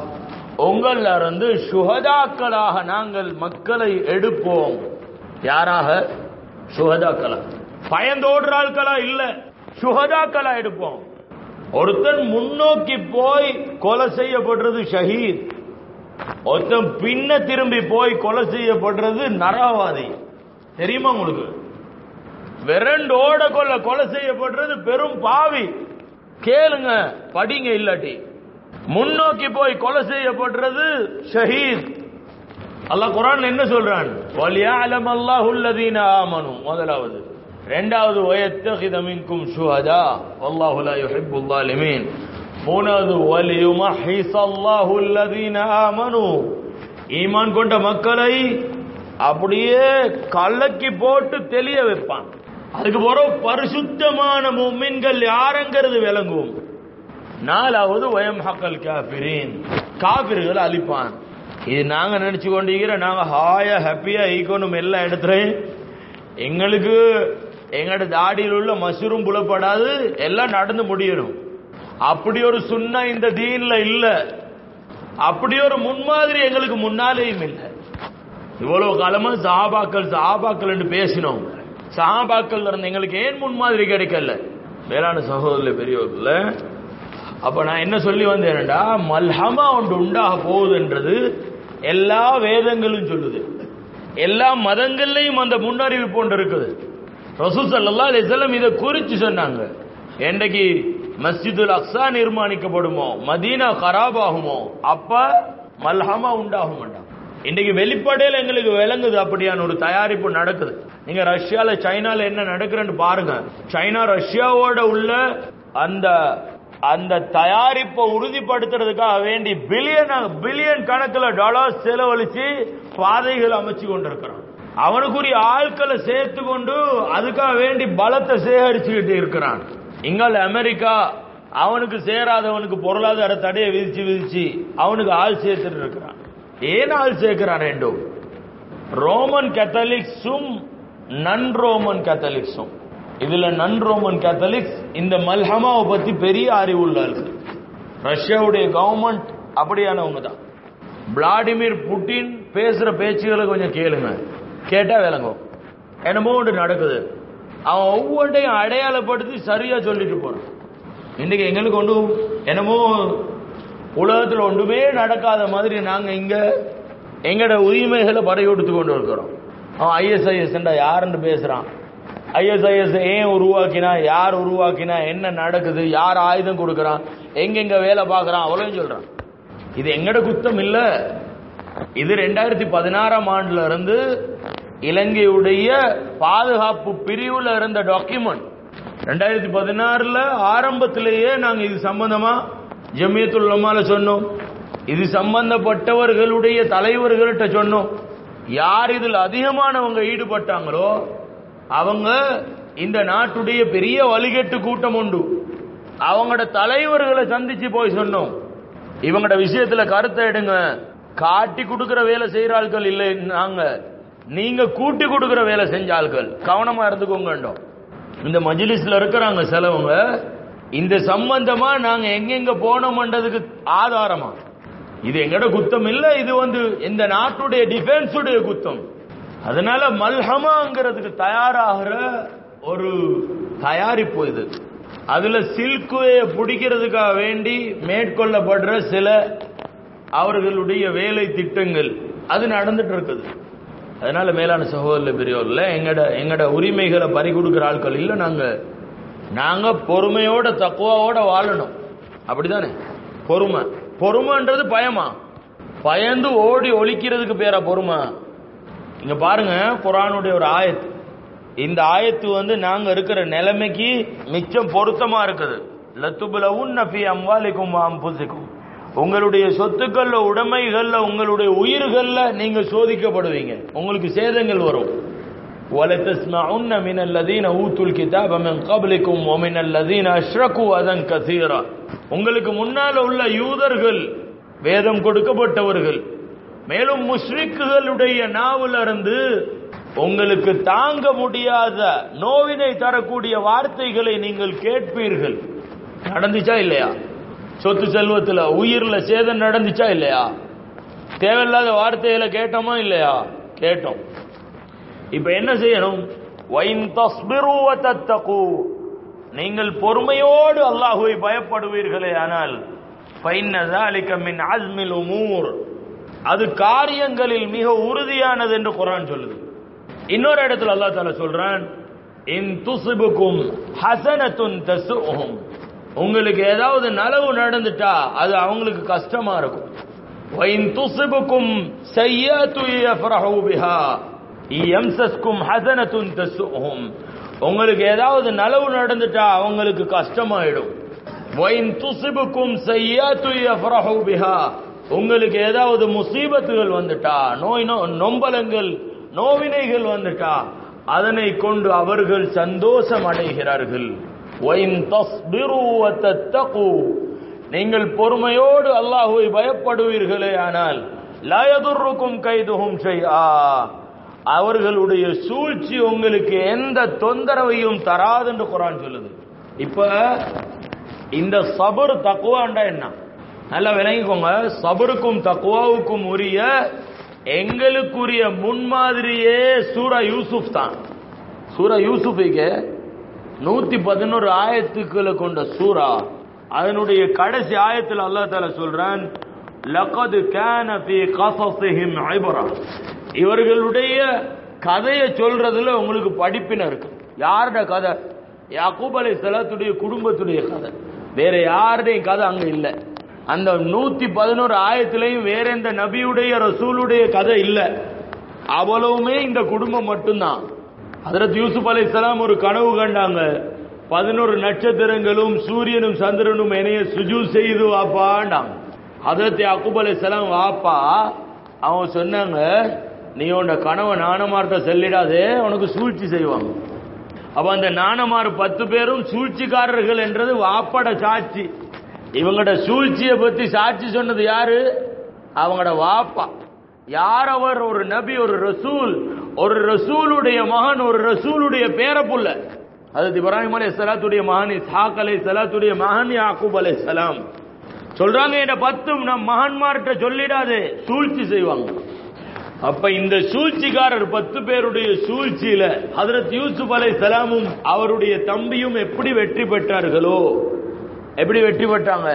உங்கள்ல இருந்து சுஹதாக்களாக நாங்கள் மக்களை எடுப்போம் யாராக சுஹதாக்களா பயந்தோடுற ஆட்களா இல்ல சுஹதாக்களா எடுப்போம் ஒருத்தன் முன்னோக்கி போய் கொலை செய்யப்படுறது ஷஹீத் ஒருத்தன் பின்ன திரும்பி போய் கொலை செய்யப்படுறது நரகவாதி தெரியுமா உங்களுக்கு விரண்டோட கொல்ல கொலை செய்யப்படுறது பெரும் பாவி கேளுங்க படிங்க இல்லாட்டி முன்னோக்கி போய் கொலை செய்யப்படுறது ஷஹீத் அல்லாஹ் குரான் என்ன சொல்றான் வலியஅலம் அல்லாஹு அல்லதீன ஆமனு முதலாவது இரண்டாவது வயத்தகித மின்கும் ஷுஹதா வல்லாஹு லா யுஹிப்புல் ஸாலிமீன் மூணாவது வலியுமஹிஸ அல்லாஹு அல்லதீன ஆமனு ஈமான் கொண்ட மக்களை அப்படியே கலக்கி போட்டு தெளிய வைப்பான் அதுக்கு பிறகு பரிசுத்தமான மும்மின்கள் யாருங்கிறது விளங்கும் நாலாவது வயம் ஹக்கல் காபிரீன் காபிர்கள் அழிப்பான் இது நாங்க நினைச்சு கொண்டிருக்கிற நாங்க ஹாயா ஹாப்பியா ஈக்கணும் எல்லா இடத்துலையும் எங்களுக்கு எங்களோட தாடியில் உள்ள மசூரும் புலப்படாது எல்லாம் நடந்து முடியணும் அப்படி ஒரு சுண்ணா இந்த தீன்ல இல்ல அப்படி ஒரு முன்மாதிரி எங்களுக்கு முன்னாலேயும் இல்லை இவ்வளவு காலமா சஹாபாக்கள் சஹாபாக்கள் என்று பேசினோம் சஹாபாக்கள் இருந்து எங்களுக்கு ஏன் முன்மாதிரி கிடைக்கல வேளாண் சகோதர பெரியவர்கள அப்ப நான் என்ன சொல்லி வந்தேன்டா மல்ஹமா ஒன்று உண்டாக போகுதுன்றது எல்லா வேதங்களும் சொல்லுது எல்லா மதங்கள்லையும் அந்த முன்னறிவிப்பு ஒன்று இருக்குது ரசூல் ஸல்லல்லாஹு அலைஹி வஸல்லம் இதை குறிச்சு சொன்னாங்க என்றைக்கு மஸ்ஜிதுல் அக்ஸா நிர்மாணிக்கப்படுமோ மதீனா கராபாகுமோ அப்ப மல்ஹமா உண்டாகும் மாட்டான் இன்னைக்கு வெளிப்படையில் எங்களுக்கு விளங்குது அப்படியான ஒரு தயாரிப்பு நடக்குது நீங்க ரஷ்யால சைனால என்ன நடக்குதுன்னு பாருங்க சைனா ரஷ்யாவோட உள்ள அந்த அந்த தயாரிப்பை உறுதிப்படுத்துறதுக்காக வேண்டி பில்லியன் பில்லியன் கணக்கில் டாலர்ஸ் செலவழிச்சு பாதைகள் அமைச்சு கொண்டிருக்கிறான் அவனுக்குரிய ஆட்களை சேர்த்து கொண்டு அதுக்காக வேண்டி பலத்தை சேகரிச்சுக்கிட்டு இருக்கிறான் இங்கால அமெரிக்கா அவனுக்கு சேராதவனுக்கு பொருளாதார தடையை விதிச்சு விதிச்சு அவனுக்கு ஆள் சேர்த்துட்டு இருக்கிறான் ஏன் ஆள் சேர்க்கிறான் ரெண்டும் ரோமன் கேத்தலிக்ஸும் நன் ரோமன் கேத்தலிக்ஸும் இதுல நன் ரோமன் கேத்தலிக்ஸ் இந்த மல்ஹமாவை பத்தி பெரிய அறிவு உள்ளார்கள் ரஷ்யாவுடைய கவர்மெண்ட் அப்படியானவங்க தான் விளாடிமிர் புட்டின் பேசுற பேச்சுகளை கொஞ்சம் கேளுங்க கேட்டா விளங்கும் என்னமோ ஒன்று நடக்குது அவன் ஒவ்வொன்றையும் அடையாளப்படுத்தி சரியா சொல்லிட்டு போறான் இன்னைக்கு எங்களுக்கு ஒன்றும் என்னமோ உலகத்தில் ஒன்றுமே நடக்காத மாதிரி நாங்க இங்க எங்கட உரிமைகளை படையெடுத்து கொண்டு இருக்கிறோம் அவன் ஐஎஸ்ஐஎஸ் யாருன்னு பேசுறான் ஐஎஸ்ஐஎஸ் ஏன் உருவாக்கினா யார் உருவாக்கினா என்ன நடக்குது யார் ஆயுதம் கொடுக்கறான் எங்கெங்க வேலை பார்க்கறான் அவ்வளவு சொல்றான் இது எங்கட குத்தம் இல்ல இது ரெண்டாயிரத்தி பதினாறாம் ஆண்டுல இருந்து இலங்கையுடைய பாதுகாப்பு பிரிவுல இருந்த டாக்குமெண்ட் ரெண்டாயிரத்தி பதினாறுல ஆரம்பத்திலேயே நாங்க இது சம்பந்தமா ஜமியத்துல் உலமால சொன்னோம் இது சம்பந்தப்பட்டவர்களுடைய தலைவர்கள்ட்ட சொன்னோம் யார் இதில் அதிகமானவங்க ஈடுபட்டாங்களோ அவங்க இந்த நாட்டுடைய பெரிய வழிகட்டு கூட்டம் உண்டு அவங்களோட தலைவர்களை சந்திச்சு போய் சொன்னோம் இவங்களோட விஷயத்துல கருத்தை எடுங்க காட்டி கொடுக்கிற வேலை செய்யற ஆட்கள் இல்லை நாங்க நீங்க கூட்டி கொடுக்கிற வேலை செஞ்ச ஆட்கள் கவனமா இருந்துக்கோங்க இந்த மஜிலிஸ்ல இருக்கிறாங்க சிலவங்க இந்த சம்பந்தமா நாங்க எங்கெங்க போனோம்ன்றதுக்கு ஆதாரமா இது எங்கட குத்தம் இல்ல இது வந்து இந்த நாட்டுடைய டிஃபென்ஸுடைய குத்தம் அதனால மல்ஹமாங்கிறதுக்கு தயாராகிற ஒரு தயாரிப்பு இது அதுல சில்குவைய பிடிக்கிறதுக்காக வேண்டி மேற்கொள்ளப்படுற சில அவர்களுடைய வேலை திட்டங்கள் அது நடந்துட்டு இருக்குது அதனால மேலான சகோதர பெரியவர்ல எங்கட எங்கட உரிமைகளை பறி கொடுக்கிற ஆட்கள் இல்ல நாங்க நாங்க பொறுமையோட தக்குவாவோட வாழணும் அப்படிதானே பொறுமை பொறுமைன்றது பயமா பயந்து ஓடி ஒழிக்கிறதுக்கு பேரா பொறுமை இங்க பாருங்க குரானுடைய ஒரு ஆயத்து இந்த ஆயத்து வந்து நாங்க இருக்கிற நிலைமைக்கு மிச்சம் பொருத்தமா இருக்குது லத்துபுலவும் நபி அம்வாலிக்கும் அம்புசிக்கும் உங்களுடைய சொத்துக்கள்ல உடைமைகள்ல உங்களுடைய உயிர்கள்ல நீங்க சோதிக்கப்படுவீங்க உங்களுக்கு சேதங்கள் வரும் وَلَتَسْمَعُنَّ مِنَ الَّذِينَ أُوتُوا الْكِتَابَ مِنْ قَبْلِكُمْ وَمِنَ الَّذِينَ أَشْرَكُوا أَذًى كَثِيرًا உங்களுக்கு முன்னால உள்ள யூதர்கள் வேதம் கொடுக்கப்பட்டவர்கள் மேலும் முஷ்ரிக்குகளுடைய நாவிலிருந்து உங்களுக்கு தாங்க முடியாத நோவினை தரக்கூடிய வார்த்தைகளை நீங்கள் கேட்பீர்கள் நடந்துச்சா இல்லையா சொத்து செல்வத்துல உயிர்ல சேதம் நடந்துச்சா இல்லையா தேவையில்லாத வார்த்தைகளை கேட்டோமா இல்லையா கேட்டோம் இப்ப என்ன செய்யணும் வைன் தஸ்பிரு வ தத்தகு நீங்கள் பொறுமையோடு அல்லாஹுவை பயப்படுவீர்களே ஆனால் ஃபைன்ன ذلك மின் அஸ்மில் உமூர் அது காரியங்களில் மிக உறுதியானது என்று குர்ஆன் சொல்லுது இன்னொரு இடத்துல அல்லாஹ் தஆலா சொல்றான் இன் துசிபுக்கும் ஹசனத்துன் தசுஹும் உங்களுக்கு ஏதாவது நலவு நடந்துட்டா அது அவங்களுக்கு கஷ்டமா இருக்கும் வைன் துசிபுக்கும் சய்யத்து யஃப்ரஹு பிஹா எம்சஸ்கும் ஹசனத்துன் தசுஹும் உங்களுக்கு ஏதாவது நலவு நடந்துட்டா அவங்களுக்கு கஷ்டமாயிடும் வைன் துசிபுக்கும் சய்யாத்து யஃப்ரஹு பிஹா உங்களுக்கு ஏதாவது முசீபத்துகள் வந்துட்டா நோய் நோ நொம்பலங்கள் நோவினைகள் வந்துட்டா அதனை கொண்டு அவர்கள் சந்தோஷம் அடைகிறார்கள் வைன் தஸ்பிரு வ தத்தகு நீங்கள் பொறுமையோடு அல்லாஹுவை பயப்படுவீர்களே ஆனால் லா யதுர்ருக்கும் கைதுஹும் ஷைஆ அவர்களுடைய சூழ்ச்சி உங்களுக்கு எந்த தொந்தரவையும் தராது என்று குரான் சொல்லுது இப்ப இந்த சபர் தக்குவாண்டா என்ன நல்லா விளங்கிக்கோங்க சபருக்கும் தக்குவாவுக்கும் உரிய எங்களுக்குரிய முன்மாதிரியே சூரா யூசுப் தான் சூரா யூசுஃபைக்கு நூத்தி பதினோரு ஆயத்துக்களை கொண்ட சூரா அதனுடைய கடைசி ஆயத்தில் அல்லாஹ் தாலா சொல்றான் லகது கான ஃபீ கஸஸிஹிம் இப்ரா இவர்களுடைய கதையை சொல்றதுல உங்களுக்கு படிப்பின இருக்கு யாரோட கதை யாக்கூப் அலை சலாத்துடைய குடும்பத்துடைய கதை வேற யாருடையும் கதை அங்க இல்ல அந்த நூத்தி பதினோரு ஆயத்திலையும் வேற எந்த நபியுடைய ரசூலுடைய கதை இல்ல அவ்வளவுமே இந்த குடும்பம் மட்டும்தான் ஹதரத் யூசுப் அலை ஒரு கனவு கண்டாங்க பதினோரு நட்சத்திரங்களும் சூரியனும் சந்திரனும் என்னைய சுஜு செய்து வாப்பாண்டாங்க ஹதரத் யாக்கூப் அலை வாப்பா அவன் சொன்னாங்க நீ உன்னை கனவை நாணமார்ட்ட சொல்லிடாதே உனக்கு சூழ்ச்சி செய்வாங்க அப்ப அந்த நாணமார் பத்து பேரும் சூழ்ச்சிக்காரர்கள் என்றது வாப்பட சாட்சி இவங்களோட சூழ்ச்சியை பத்தி சாட்சி சொன்னது யாரு அவங்களோட வாப்பா யார் அவர் ஒரு நபி ஒரு ரசூல் ஒரு ரசூலுடைய மகன் ஒரு ரசூலுடைய பேரப்புள்ள அது இப்ராஹிம் அலை சலாத்துடைய மகன் இஸ்ஹாக் அலை சலாத்துடைய மகன் யாக்கூப் அலை சலாம் சொல்றாங்க என்ற பத்து நம் மகன்மார்கிட்ட சொல்லிடாதே சூழ்ச்சி செய்வாங்க அப்ப இந்த சூழ்ச்சிக்காரர் பத்து பேருடைய சூழ்ச்சியில ஹதரத் யூசுப் அலை சலாமும் அவருடைய தம்பியும் எப்படி வெற்றி பெற்றார்களோ எப்படி வெற்றி பெற்றாங்க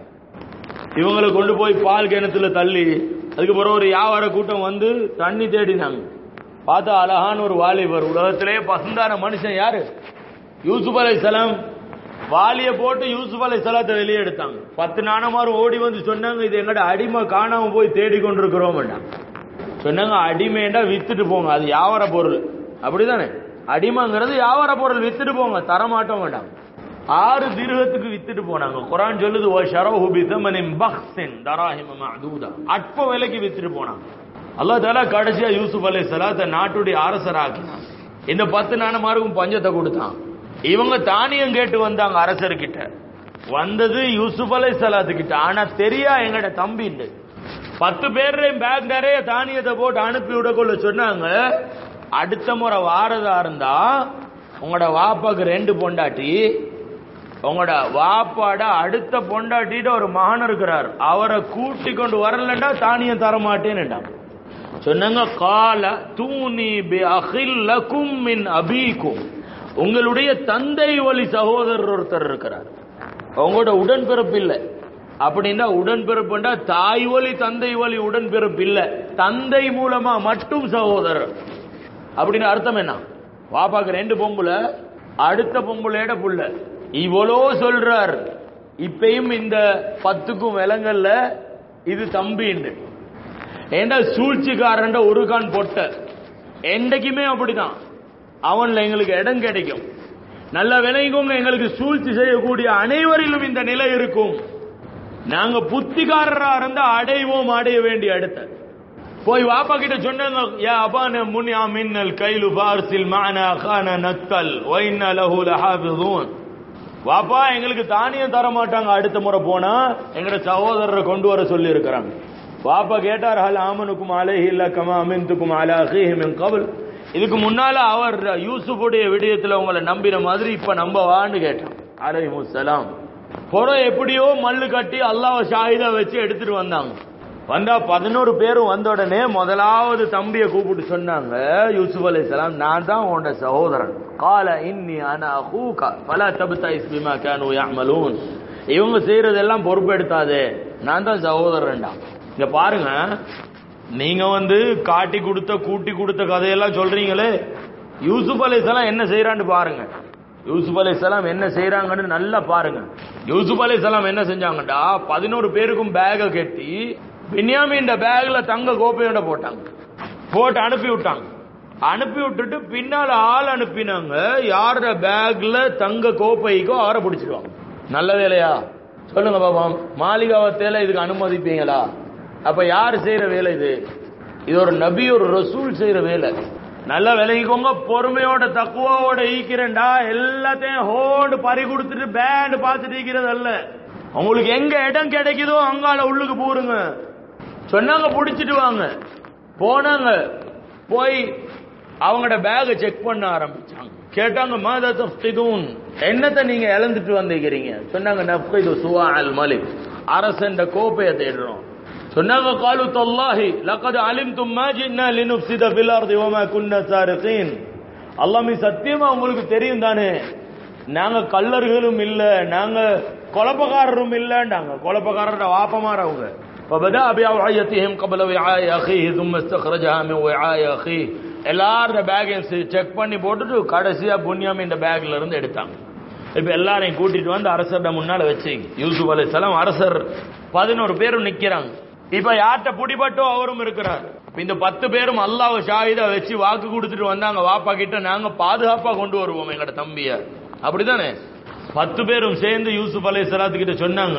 இவங்களை கொண்டு போய் பால் கிணத்துல தள்ளி அதுக்கப்புறம் ஒரு வியாபார கூட்டம் வந்து தண்ணி தேடினாங்க பார்த்தா அழகான ஒரு வாலிபர் உலகத்திலே பசந்தான மனுஷன் யாரு யூசுப் அலை சலாம் வாலிய போட்டு யூசுப் அலை சலாத்தை வெளியே எடுத்தாங்க பத்து நாணமாரும் ஓடி வந்து சொன்னாங்க இது எங்கட அடிமை காணாம போய் தேடி கொண்டிருக்கிறோம் சொன்னாங்க அடிமைண்டா வித்துட்டு போங்க அது வியாபார பொருள் அப்படிதானே அடிமைங்கிறது வியாபார பொருள் வித்துட்டு போங்க தரமாட்டோம் வேண்டாம் ஆறு தீர்க்கத்துக்கு வித்துட்டு போனாங்க குரான் சொல்லுது ஓ ஷரஹு பிதமனின் பக்ஸின் தராஹிம மஅதூதா அற்ப விலைக்கு வித்துட்டு போனாங்க அல்லாஹ் தஆலா கடைசியா யூசுப் அலைஹிஸ்ஸலாத்தை நாட்டுடைய அரசராக்கினான் இந்த பத்து நானமாருக்கும் பஞ்சத்தை கொடுத்தான் இவங்க தானியம் கேட்டு வந்தாங்க அரசர்கிட்ட வந்தது யூசுப் அலைஹிஸ்ஸலாத்து கிட்ட ஆனா தெரியா எங்கட தம்பி பத்து பேர்லையும் பேக் நிறைய தானியத்தை போட்டு அனுப்பி விடக்குள்ள சொன்னாங்க அடுத்த முறை வாரதா இருந்தா உங்களோட வாப்பாக்கு ரெண்டு பொண்டாட்டி உங்களோட வாப்பாட அடுத்த பொண்டாட்டிட்ட ஒரு மகன் இருக்கிறார் அவரை கூட்டி கொண்டு வரலண்டா தானியம் தர மாட்டேன்னுடா சொன்னாங்க கால தூணி பி அகில்லக்கும் மின் அபீக்கும் உங்களுடைய தந்தை வழி சகோதரர் ஒருத்தர் இருக்கிறார் அவங்களோட உடன்பிறப்பு இல்லை அப்படின்னா உடன்பிறப்புண்டா தாய் வழி தந்தை வழி உடன்பிறப்பு இல்ல தந்தை மூலமா மட்டும் சகோதரர் அப்படின்னு அர்த்தம் என்ன வாப்பாக்கு ரெண்டு பொம்புல அடுத்த பொம்புளையோட புள்ள இவ்வளோ சொல்றார் இப்பயும் இந்த பத்துக்கும் விலங்கல்ல இது தம்பின்னு ஏண்டா சூழ்ச்சிக்காரன் ஒரு கான் பொட்ட என்றைக்குமே அப்படிதான் அவன்ல எங்களுக்கு இடம் கிடைக்கும் நல்ல விளைங்கோங்க எங்களுக்கு சூழ்ச்சி செய்யக்கூடிய அனைவரிலும் இந்த நிலை இருக்கும் நாங்க புத்திகாரரா இருந்தா அடைவோம் அடைய வேண்டிய அடுத்த போய் வாப்பா கிட்ட சொன்னாங்க யா அபான முன்யா மின்னல் கைலு பார்சில் மானா கான நக்கல் வைன்ன லஹு லஹாஃபிதூன் வாப்பா எங்களுக்கு தானியம் தர மாட்டாங்க அடுத்த முறை போனா எங்கட சகோதரரை கொண்டு வர சொல்லி இருக்கிறாங்க வாப்பா கேட்டார் ஹல் ஆமனுக்கும் அலைஹி இல்ல கமா அமின்துக்கும் அலா அஹீஹி மின் கபல் இதுக்கு முன்னால அவர் யூசுஃபுடைய விடயத்துல உங்களை நம்பின மாதிரி இப்ப நம்பவான்னு கேட்டான் அலைஹிமுஸ்ஸலாம் புறம் எப்படியோ மல்லு கட்டி அல்லாஹ் ஷாஹிதா வச்சு எடுத்துட்டு வந்தாங்க வந்தா பதினோரு பேரும் வந்த உடனே முதலாவது தம்பியை கூப்பிட்டு சொன்னாங்க யூசுப் அலைஹிஸ்ஸலாம் நான் தான் உன்னோட சகோதரன் கால இன்னி அன அஹூகா பல தபுதா இஸ்பிமா கானு யாமலூன் இவங்க செய்யறதெல்லாம் பொறுப்பெடுத்தாதே நான் தான் சகோதரன்டா இங்க பாருங்க நீங்க வந்து காட்டி கொடுத்த கூட்டி கொடுத்த கதையெல்லாம் சொல்றீங்களே யூசுப் அலைஹிஸ்ஸலாம் என்ன செய்யறான்னு பாருங்க யூசுப் அலைஹிஸ்ஸலாம் என்ன செய்யறாங்கன்னு நல்லா பாருங்க யூசுப் அலைஹிஸ்ஸலாம் என்ன செஞ்சாங்கடா பதினோரு பேருக்கும் பேக கட்டி பின்யாமின் பேக்ல தங்க கோப்பையோட போட்டாங்க போட்டு அனுப்பி விட்டாங்க அனுப்பி விட்டுட்டு பின்னால ஆள் அனுப்பினாங்க யாரோட பேக்ல தங்க கோப்பைக்கோ அவரை பிடிச்சிடுவாங்க நல்ல வேலையா சொல்லுங்க பாபா மாளிகாவத்தையில இதுக்கு அனுமதிப்பீங்களா அப்ப யார் செய்யற வேலை இது இது ஒரு நபி ஒரு ரசூல் செய்யற வேலை நல்ல விலகிக்கோங்க பொறுமையோட தக்குவாவோட ஈக்கிறேன்டா எல்லாத்தையும் ஹோண்டு பறி கொடுத்துட்டு பேண்ட் பார்த்துட்டு ஈக்கிறது அல்ல உங்களுக்கு எங்க இடம் கிடைக்குதோ அங்கால உள்ளுக்கு போருங்க சொன்னாங்க பிடிச்சிட்டு வாங்க போனாங்க போய் அவங்களோட பேகை செக் பண்ண ஆரம்பிச்சாங்க கேட்டாங்க மாதா தஃப்திதூன் என்னத்தை நீங்க இழந்துட்டு வந்திருக்கிறீங்க சொன்னாங்க நஃப்கிது சுவா அல் மலிக் அரசன் கோப்பையை தேடுறோம் சொன்னாங்க காலு தல்லாஹி லக்கது அலிம்தும் மா ஜின்னா லினுஃப்சித ஃபில் அர்தி வமா குன்னா சாரிகீன் அல்லாஹ் மீ சத்தியமா உங்களுக்கு தெரியும் தானே நாங்க கல்லர்களும் இல்ல நாங்க கொலப்பக்காரரும் இல்லன்றாங்க கொலப்பக்காரரோட வாப்பமார் அவங்க فبدا بأوعيتهم قبل وعاء اخيه ثم استخرجها من وعاء اخيه எல்லாரோட பேக்கையும் செக் பண்ணி போட்டுட்டு கடைசியா புண்ணியம் இந்த பேக்ல இருந்து எடுத்தாங்க இப்ப எல்லாரையும் கூட்டிட்டு வந்து அரசர்ட முன்னால வச்சீங்க யூசுப் அலைஹிஸ்ஸலாம் அரசர் பதினோரு பேரும் நிக்கிறாங்க இப்ப யார்கிட்ட பிடிபட்டோ அவரும் இருக்கிறார் இப்ப இந்த பத்து பேரும் அல்லாஹ் ஷாஹிதா வச்சு வாக்கு கொடுத்துட்டு வந்தாங்க வாப்பா கிட்ட நாங்க பாதுகாப்பா கொண்டு வருவோம் எங்கட தம்பிய அப்படிதானே பத்து பேரும் சேர்ந்து யூசுப் அலை கிட்ட சொன்னாங்க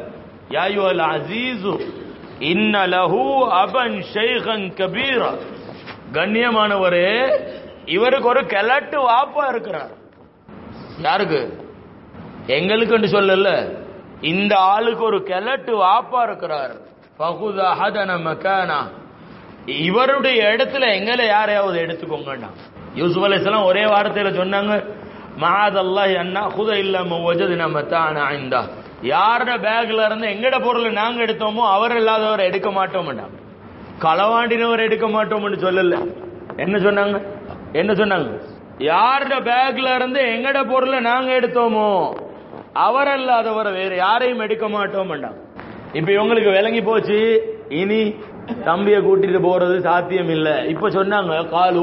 யாயு அல் அசீசு இன்ன லஹு அபன் ஷைகன் கபீரா கண்ணியமானவரே இவருக்கு ஒரு கிழட்டு வாப்பா இருக்கிறார் யாருக்கு எங்களுக்குன்னு சொல்லல இந்த ஆளுக்கு ஒரு கிழட்டு வாப்பா இருக்கிறார் ஃபகுத அஹதன மக்கானா இவருடைய இடத்துல எங்களை யாரையாவது எடுத்துக்கோங்கண்ணா யூசுப் அலைஹிஸ்ஸலாம் ஒரே வார்த்தையில சொன்னாங்க மஹாதல்லாஹி அண்ணா குத இல்லாம வஜதுன மத்தானா இந்தா யாரோட பேக்ல இருந்து எங்கட பொருளை நாங்க எடுத்தோமோ அவர் இல்லாதவர் எடுக்க மாட்டோம்டா களவாண்டினவர் எடுக்க மாட்டோம்னு சொல்லல என்ன சொன்னாங்க என்ன சொன்னாங்க யாரோட பேக்ல இருந்து எங்கட பொருளை நாங்க எடுத்தோமோ அவர் அல்லாதவரை வேற யாரையும் எடுக்க மாட்டோம்டா இப்ப இவங்களுக்கு விளங்கி போச்சு இனி தம்பிய கூட்டிட்டு போறது சாத்தியம் இல்ல இப்ப சொன்னாங்க காலு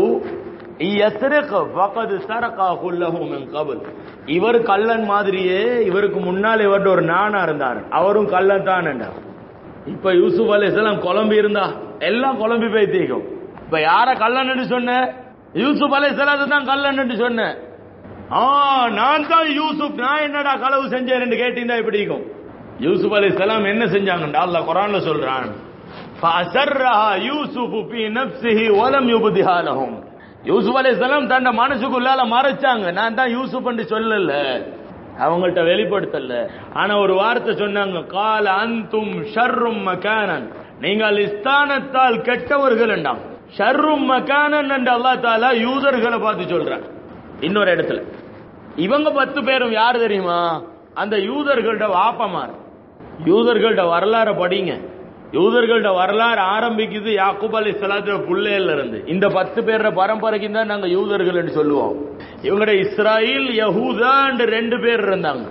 இவர் கள்ளன் மாதிரியே இவருக்கு முன்னால் இவர்கிட்ட ஒரு நானா இருந்தார் அவரும் கள்ளன் தான் இப்ப யூசுப் அலிஸ்லாம் குழம்பி இருந்தா எல்லாம் குழம்பி போய் தீக்கும் இப்ப யார கள்ளன் சொன்ன யூசுப் அலிஸ்லாத்து தான் கள்ளன் சொன்ன ஆ நான் தான் யூசுப் நான் என்னடா களவு செஞ்சேன் கேட்டீங்கன்னா இப்படி இருக்கும் யூசுப் அலிஸ்லாம் என்ன செஞ்சாங்கடா அல்லாஹ் குரான்ல சொல்றான் فأسرها يوسف في نفسه ولم يبدها لهم யூசுப் அலைஹிஸ்ஸலாம் தன்னை மனசுக்குள்ளால மறைச்சாங்க நான் தான் யூசுப் என்று சொல்லல அவங்கள்ட்ட வெளிப்படுத்தல ஆனா ஒரு வார்த்தை சொன்னாங்க கால அந்தும் ஷர்ரும் மகானன் நீங்கள் இஸ்தானத்தால் கெட்டவர்கள் என்றாம் ஷர்ரும் மகானன் என்று அல்லாஹ் தாலா யூதர்களை பார்த்து சொல்றான் இன்னொரு இடத்துல இவங்க பத்து பேரும் யார் தெரியுமா அந்த யூதர்கள்ட வாப்பமார் யூதர்கள்ட வரலாறு படிங்க யூதர்கள்ட வரலாறு ஆரம்பிக்குது யாக்கூப் அலி சலாத்து புள்ளையில இருந்து இந்த பத்து பேர பரம்பரைக்கு தான் நாங்க யூதர்கள் என்று சொல்லுவோம் இவங்கட இஸ்ராயில் யஹூதா ரெண்டு பேர் இருந்தாங்க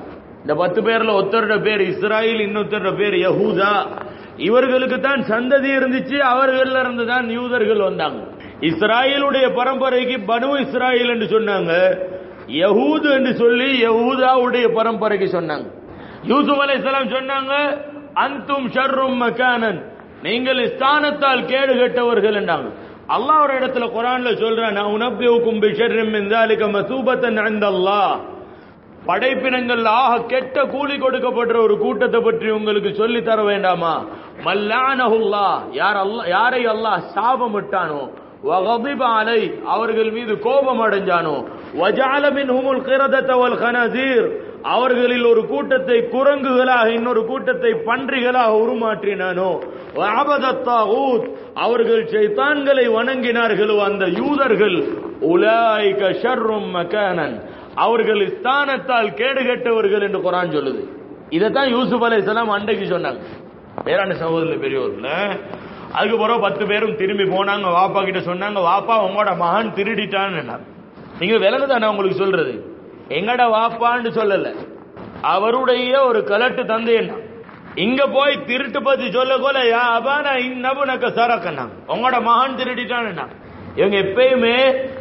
இந்த பத்து பேர்ல ஒருத்தரோட பேர் இஸ்ராயில் இன்னொருத்தரோட பேர் யஹூதா இவர்களுக்கு தான் சந்ததி இருந்துச்சு அவர்கள்ல இருந்து தான் யூதர்கள் வந்தாங்க இஸ்ராயலுடைய பரம்பரைக்கு பனு இஸ்ராயில் என்று சொன்னாங்க யஹூது என்று சொல்லி யஹூதாவுடைய பரம்பரைக்கு சொன்னாங்க யூசுப் அலைஹிஸ்ஸலாம் சொன்னாங்க அந்தும் ஷர்ரும் மக்கானன் நீங்கள் ஸ்தானத்தால் கேடு கெட்டவர்கள் என்றாங்க அல்லாஹ் ஒரு இடத்துல குரான்ல சொல்றான் நான் உனப்பியுக்கும் பிஷர்ரிம் மின் ذلك மசூபத்தன் عند الله படைப்பினங்கள் ஆக கெட்ட கூலி கொடுக்கப்படுற ஒரு கூட்டத்தை பற்றி உங்களுக்கு சொல்லி தர வேண்டாமா மல்லானஹுல்லா யார் அல்லாஹ் யாரை அல்லாஹ் சாபமிட்டானோ வகதிப அலை அவர்கள் மீது கோபம் அடைஞ்சானோ வஜால மின்ஹுமுல் கிரதத வல் கனசீர் அவர்களில் ஒரு கூட்டத்தை குரங்குகளாக இன்னொரு கூட்டத்தை பன்றிகளாக உருமாற்றினானோ வஅபதத்தாகூத் அவர்கள் ஷைத்தான்களை வணங்கினார்களோ அந்த யூதர்கள் உலாய்க ஷர்ரும் மகானன் அவர்கள் ஸ்தானத்தால் கேடு கெட்டவர்கள் என்று குரான் சொல்லுது இதைத்தான் யூசுப் அலைஹிஸ்ஸலாம் அன்றைக்கு சொன்னாங்க வேறான சகோதரர் பெரியவர்ல அதுக்கு பிறகு பத்து பேரும் திரும்பி போனாங்க வாப்பா கிட்ட சொன்னாங்க வாப்பா உங்களோட மகன் திருடிட்டான்னு நீங்க விலங்குதானே உங்களுக்கு சொல்றது எங்கட வாப்பான்னு சொல்லல அவருடைய ஒரு கலட்டு தந்தை என்ன இங்க போய் திருட்டு பத்தி சொல்ல போல யா அபானா இன்னபுனக்க சரக்கண்ணா உங்களோட மகன் திருடிட்டான்னு இவங்க எப்பயுமே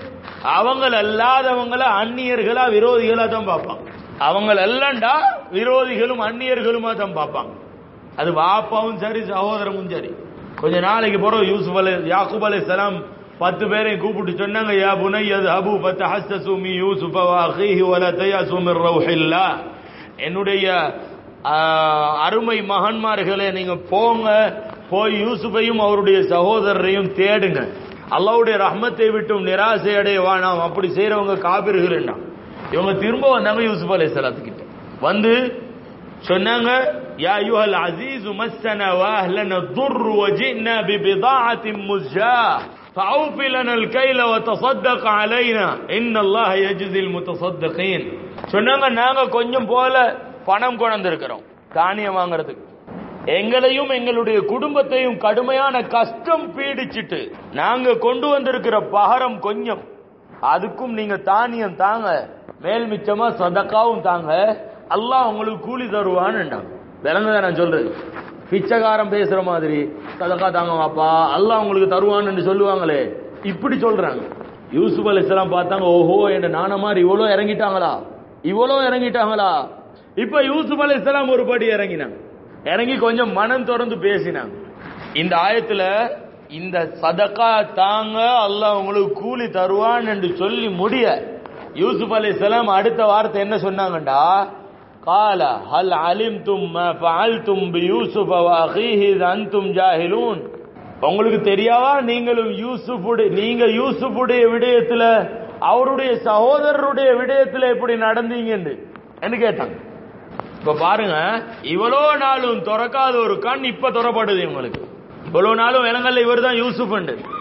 அவங்க அல்லாதவங்கள அந்நியர்களா விரோதிகளா தான் பார்ப்பாங்க அவங்க எல்லாம்டா விரோதிகளும் அந்நியர்களுமா தான் பார்ப்பாங்க அது வாப்பாவும் சரி சகோதரமும் சரி கொஞ்ச நாளைக்கு போறோம் யூசுப் அலை யாக்கூப் அலை சலாம் பத்து பேரையும் கூப்பிட்டு சொன்னாங்க யா புனையது அபு பத்த ஹஸ்தசுமி யூசுஃப வாஹிஹி வல தயாசு மிர் ரௌஹில்லா என்னுடைய ஆ, அருமை மகன்மார்களே நீங்க போங்க போய் யூசுஃபையும் அவருடைய சகோதரரையும் தேடுங்க அல்லாவுடைய ரஹ்மத்தை விட்டும் நிராசை அடைய வேணாம் அப்படி செய்யறவங்க காபிர்கள் இவங்க திரும்ப வந்தாங்க யூசுப் அலை கிட்ட வந்து சொன்னாங்க யா யுஹல் அசீஸ் மஸ்ஸன வாஹ்லன துர் வஜினா பிபிதாஅத்தின் முஸ்ஜா فأوف لنا الكيل وتصدق علينا إن الله يجزي المتصدقين சொன்னாங்க நாங்க கொஞ்சம் போல பணம் கொண்டு இருக்கிறோம் தானியம் வாங்குறதுக்கு எங்களையும் எங்களுடைய குடும்பத்தையும் கடுமையான கஷ்டம் பீடிச்சிட்டு நாங்க கொண்டு வந்திருக்கிற பகரம் கொஞ்சம் அதுக்கும் நீங்க தானியம் தாங்க மேல் மிச்சமா சதக்காவும் தாங்க அல்லாஹ் உங்களுக்கு கூலி தருவான்னு விளங்குதான் நான் சொல்றது பிச்சைக்காரன் பேசுற மாதிரி சதக்கா தாங்க வாப்பா அல்லாஹ் உங்களுக்கு தருவான்னு சொல்லுவாங்களே இப்படி சொல்றாங்க யூசுப் அலைஹிஸ்ஸலாம் பார்த்தாங்க ஓஹோ என்ற நான மாதிரி இவ்வளோ இறங்கிட்டாங்களா இவ்வளோ இறங்கிட்டாங்களா இப்ப யூசுப் அலைஹிஸ்ஸலாம் ஒரு படி இறங்கினாங்க இறங்கி கொஞ்சம் மனம் திறந்து பேசினாங்க இந்த ஆயத்துல இந்த சதக்கா தாங்க அல்லாஹ் உங்களுக்கு கூலி தருவான் என்று சொல்லி முடிய யூசுப் அலைஹிஸ்ஸலாம் அடுத்த வார்த்தை என்ன சொன்னாங்கடா قال هل علمتم ما فعلتم بيوسف واخيه اذ انتم جاهلون உங்களுக்கு தெரியாவா நீங்களும் யூசுஃபுடைய நீங்க யூசுஃபுடைய விடயத்துல அவருடைய சகோதரருடைய விடயத்துல எப்படி நடந்தீங்கன்னு என்று கேட்டாங்க இப்ப பாருங்க இவ்வளோ நாளும் திறக்காத ஒரு கண் இப்ப திறப்படுது இவங்களுக்கு இவ்வளவு நாளும் விலங்கல்ல இவர் தான் யூசுப்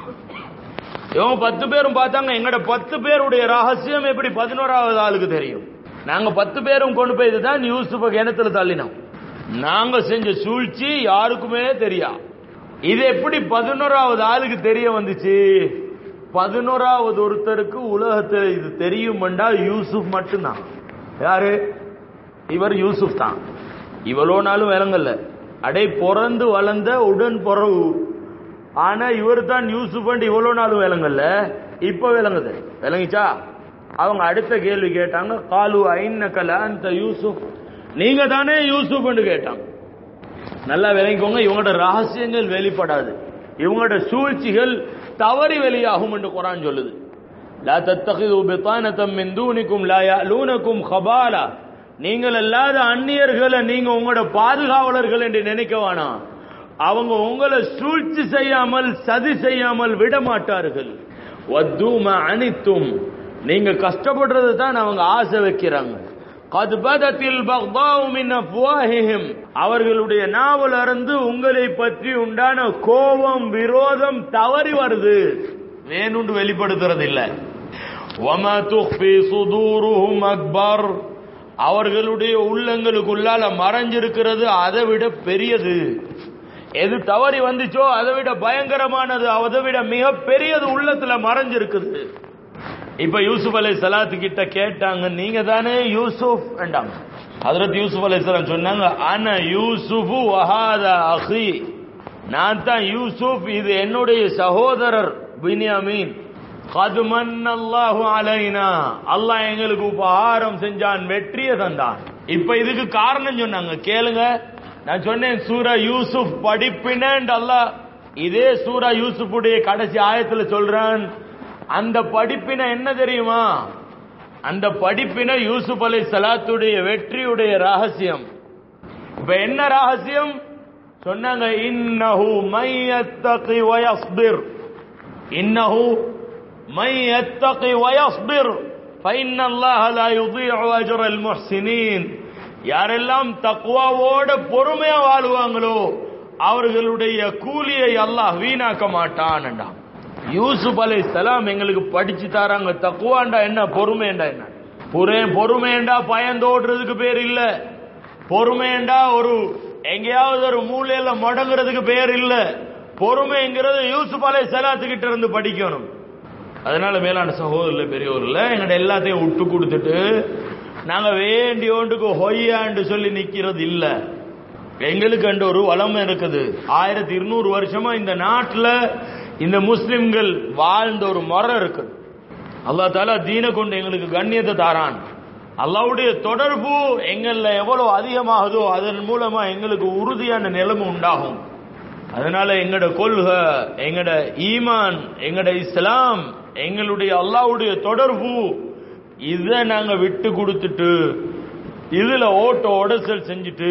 இவங்க பத்து பேரும் பார்த்தாங்க எங்கட பத்து பேருடைய ரகசியம் எப்படி பதினோராவது ஆளுக்கு தெரியும் நாங்க பத்து பேரும் கொண்டு போய் இதுதான் யூசுஃப கிணத்துல தள்ளினோம் நாங்க செஞ்ச சூழ்ச்சி யாருக்குமே தெரியா இது எப்படி பதினோராவது ஆளுக்கு தெரிய வந்துச்சு பதினோராவது ஒருத்தருக்கு உலகத்தில் இது தெரியும்டா யூசுப் மட்டும்தான் யாரு இவர் யூசுப் தான் இவ்வளோ நாளும் விளங்கல்ல அடை பிறந்து வளர்ந்த உடன் பிறவு ஆனா இவர் தான் யூசுப் இவ்வளோ நாளும் விளங்கல்ல இப்ப விளங்குது விளங்கிச்சா அவங்க அடுத்த கேள்வி கேட்டாங்க காலு ஐநக்கல அந்த யூசுப் நீங்க தானே யூசுப் கேட்டாங்க நல்லா விளங்கிக்கோங்க இவங்களோட ரகசியங்கள் வெளிப்படாது இவங்களோட சூழ்ச்சிகள் தவறி வெளியாகும் என்று குரான் சொல்லுது லா தத்தகிது பித்தானத்தம் மின் தூனிக்கும் லா யலூனக்கும் ஹபாலா நீங்கள் அல்லாத அந்நியர்களை நீங்க உங்களோட பாதுகாவலர்கள் என்று நினைக்க வேணாம் அவங்க உங்களை சூழ்ச்சி செய்யாமல் சதி செய்யாமல் விட மாட்டார்கள் வத்தூம அனித்தும் நீங்க கஷ்டப்படுறது தான் அவங்க ஆசை வைக்கிறாங்க قد بدت البغضاء من افواههم அவர்களுடைய நாவல் அறந்து உங்களை பற்றி உண்டான கோபம் விரோதம் தவறி வருது வேணுண்டு வெளிப்படுத்துறது இல்ல وما تخفي صدورهم اكبر அவர்களுடைய உள்ளங்களுக்குள்ளால மறைஞ்சிருக்கிறது அதை விட பெரியது எது தவறி வந்துச்சோ அதை விட பயங்கரமானது அதை விட மிக பெரியது உள்ளத்துல மறைஞ்சிருக்குது இப்ப யூசுப் அலை சலாத்து கிட்ட கேட்டாங்க நீங்க தானே யூசுப் என்றாங்க ஹதரத் யூசுப் அலைஹிஸ்ஸலாம் சொன்னாங்க அன யூசுஃபு வஹாதா அஹி நான் தான் யூசுப் இது என்னுடைய சகோதரர் பின்யாமீன் கது மன்னல்லாஹு அலைனா அல்லாஹ் எங்களுக்கு உபகாரம் செஞ்சான் வெற்றியை தந்தான் இப்ப இதுக்கு காரணம் சொன்னாங்க கேளுங்க நான் சொன்னேன் சூரா யூசுப் படிப்பினேன் அல்லாஹ் இதே சூரா யூசுஃபுடைய கடைசி ஆயத்துல சொல்றான் அந்த படிப்பின என்ன தெரியுமா அந்த படிப்பின யூசுப் அலை சலாத்துடைய வெற்றியுடைய ரகசியம் இப்ப என்ன ரகசியம் சொன்னாங்க இன்னஹு மையத்தகி வயஸ்பிர் இன்னஹு மையத்தகி வயஸ்பிர் فإن الله لا يضيع أجر المحسنين யாரெல்லாம் தக்குவாவோட பொறுமையா வாழ்வாங்களோ அவர்களுடைய கூலியை அல்லாஹ் வீணாக்க மாட்டான்டா யூசுப் அலை சலாம் எங்களுக்கு படிச்சு தராங்க தக்குவாண்டா என்ன பொறுமைண்டா என்ன பொறு பொறுமைண்டா பயந்தோடுறதுக்கு பேர் இல்ல பொறுமைண்டா ஒரு எங்கேயாவது ஒரு மூலையில முடங்குறதுக்கு பேர் இல்ல பொறுமைங்கிறது யூசுப் அலை சலாத்துக்கிட்ட இருந்து படிக்கணும் அதனால மேலான சகோதரர்ல பெரியவர்ல எங்கட எல்லாத்தையும் விட்டு கொடுத்துட்டு நாங்க வேண்டி ஒன்றுக்கு ஹொய்யாண்டு சொல்லி நிக்கிறது இல்ல எங்களுக்கு அண்டு ஒரு வளம் இருக்குது ஆயிரத்தி இருநூறு வருஷமா இந்த நாட்டுல இந்த முஸ்லிம்கள் வாழ்ந்த ஒரு முறை இருக்குது அல்லா தாலா தீன கொண்டு எங்களுக்கு கண்ணியத்தை தாரான் அல்லாவுடைய தொடர்பு எங்கள்ல எவ்வளவு அதிகமாகுதோ அதன் மூலமா எங்களுக்கு உறுதியான நிலைமை உண்டாகும் அதனால எங்கட கொள்கை எங்கட ஈமான் எங்கட இஸ்லாம் எங்களுடைய அல்லாவுடைய தொடர்பு இதை நாங்க விட்டு கொடுத்துட்டு இதுல ஓட்ட உடசல் செஞ்சுட்டு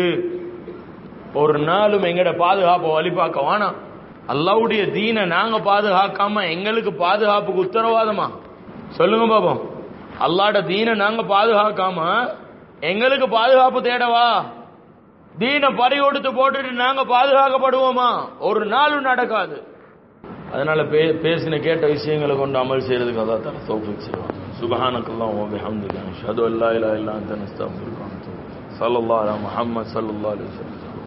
ஒரு நாளும் எங்கட பாதுகாப்பை வழிபாக்க வேணாம் அல்லாவுடைய தீனை நாங்க பாதுகாக்காம எங்களுக்கு பாதுகாப்புக்கு உத்தரவாதமா சொல்லுங்க பாப்போம் அல்லாட தீனை நாங்க பாதுகாக்காம எங்களுக்கு பாதுகாப்பு தேடவா தீனை பறி கொடுத்து போட்டுட்டு நாங்க பாதுகாக்கப்படுவோமா ஒரு நாளும் நடக்காது அதனால பே- பேசின கேட்ட விஷயங்களை கொண்டு அமல் செய்யறதுக்கு அதான் தர தௌஃபீக் செய்வாங்க சுபஹானக்கல்லாஹு வ பிஹம்திக அஷ்ஹது அல்லா இலாஹா இல்லா அன்த நஸ்தக்ஃபிருக வ நத்தூபு இலைக். ஸல்லல்லாஹு அலா முஹம்மத் ஸல்லல்லாஹு அலைஹி வஸல்லம்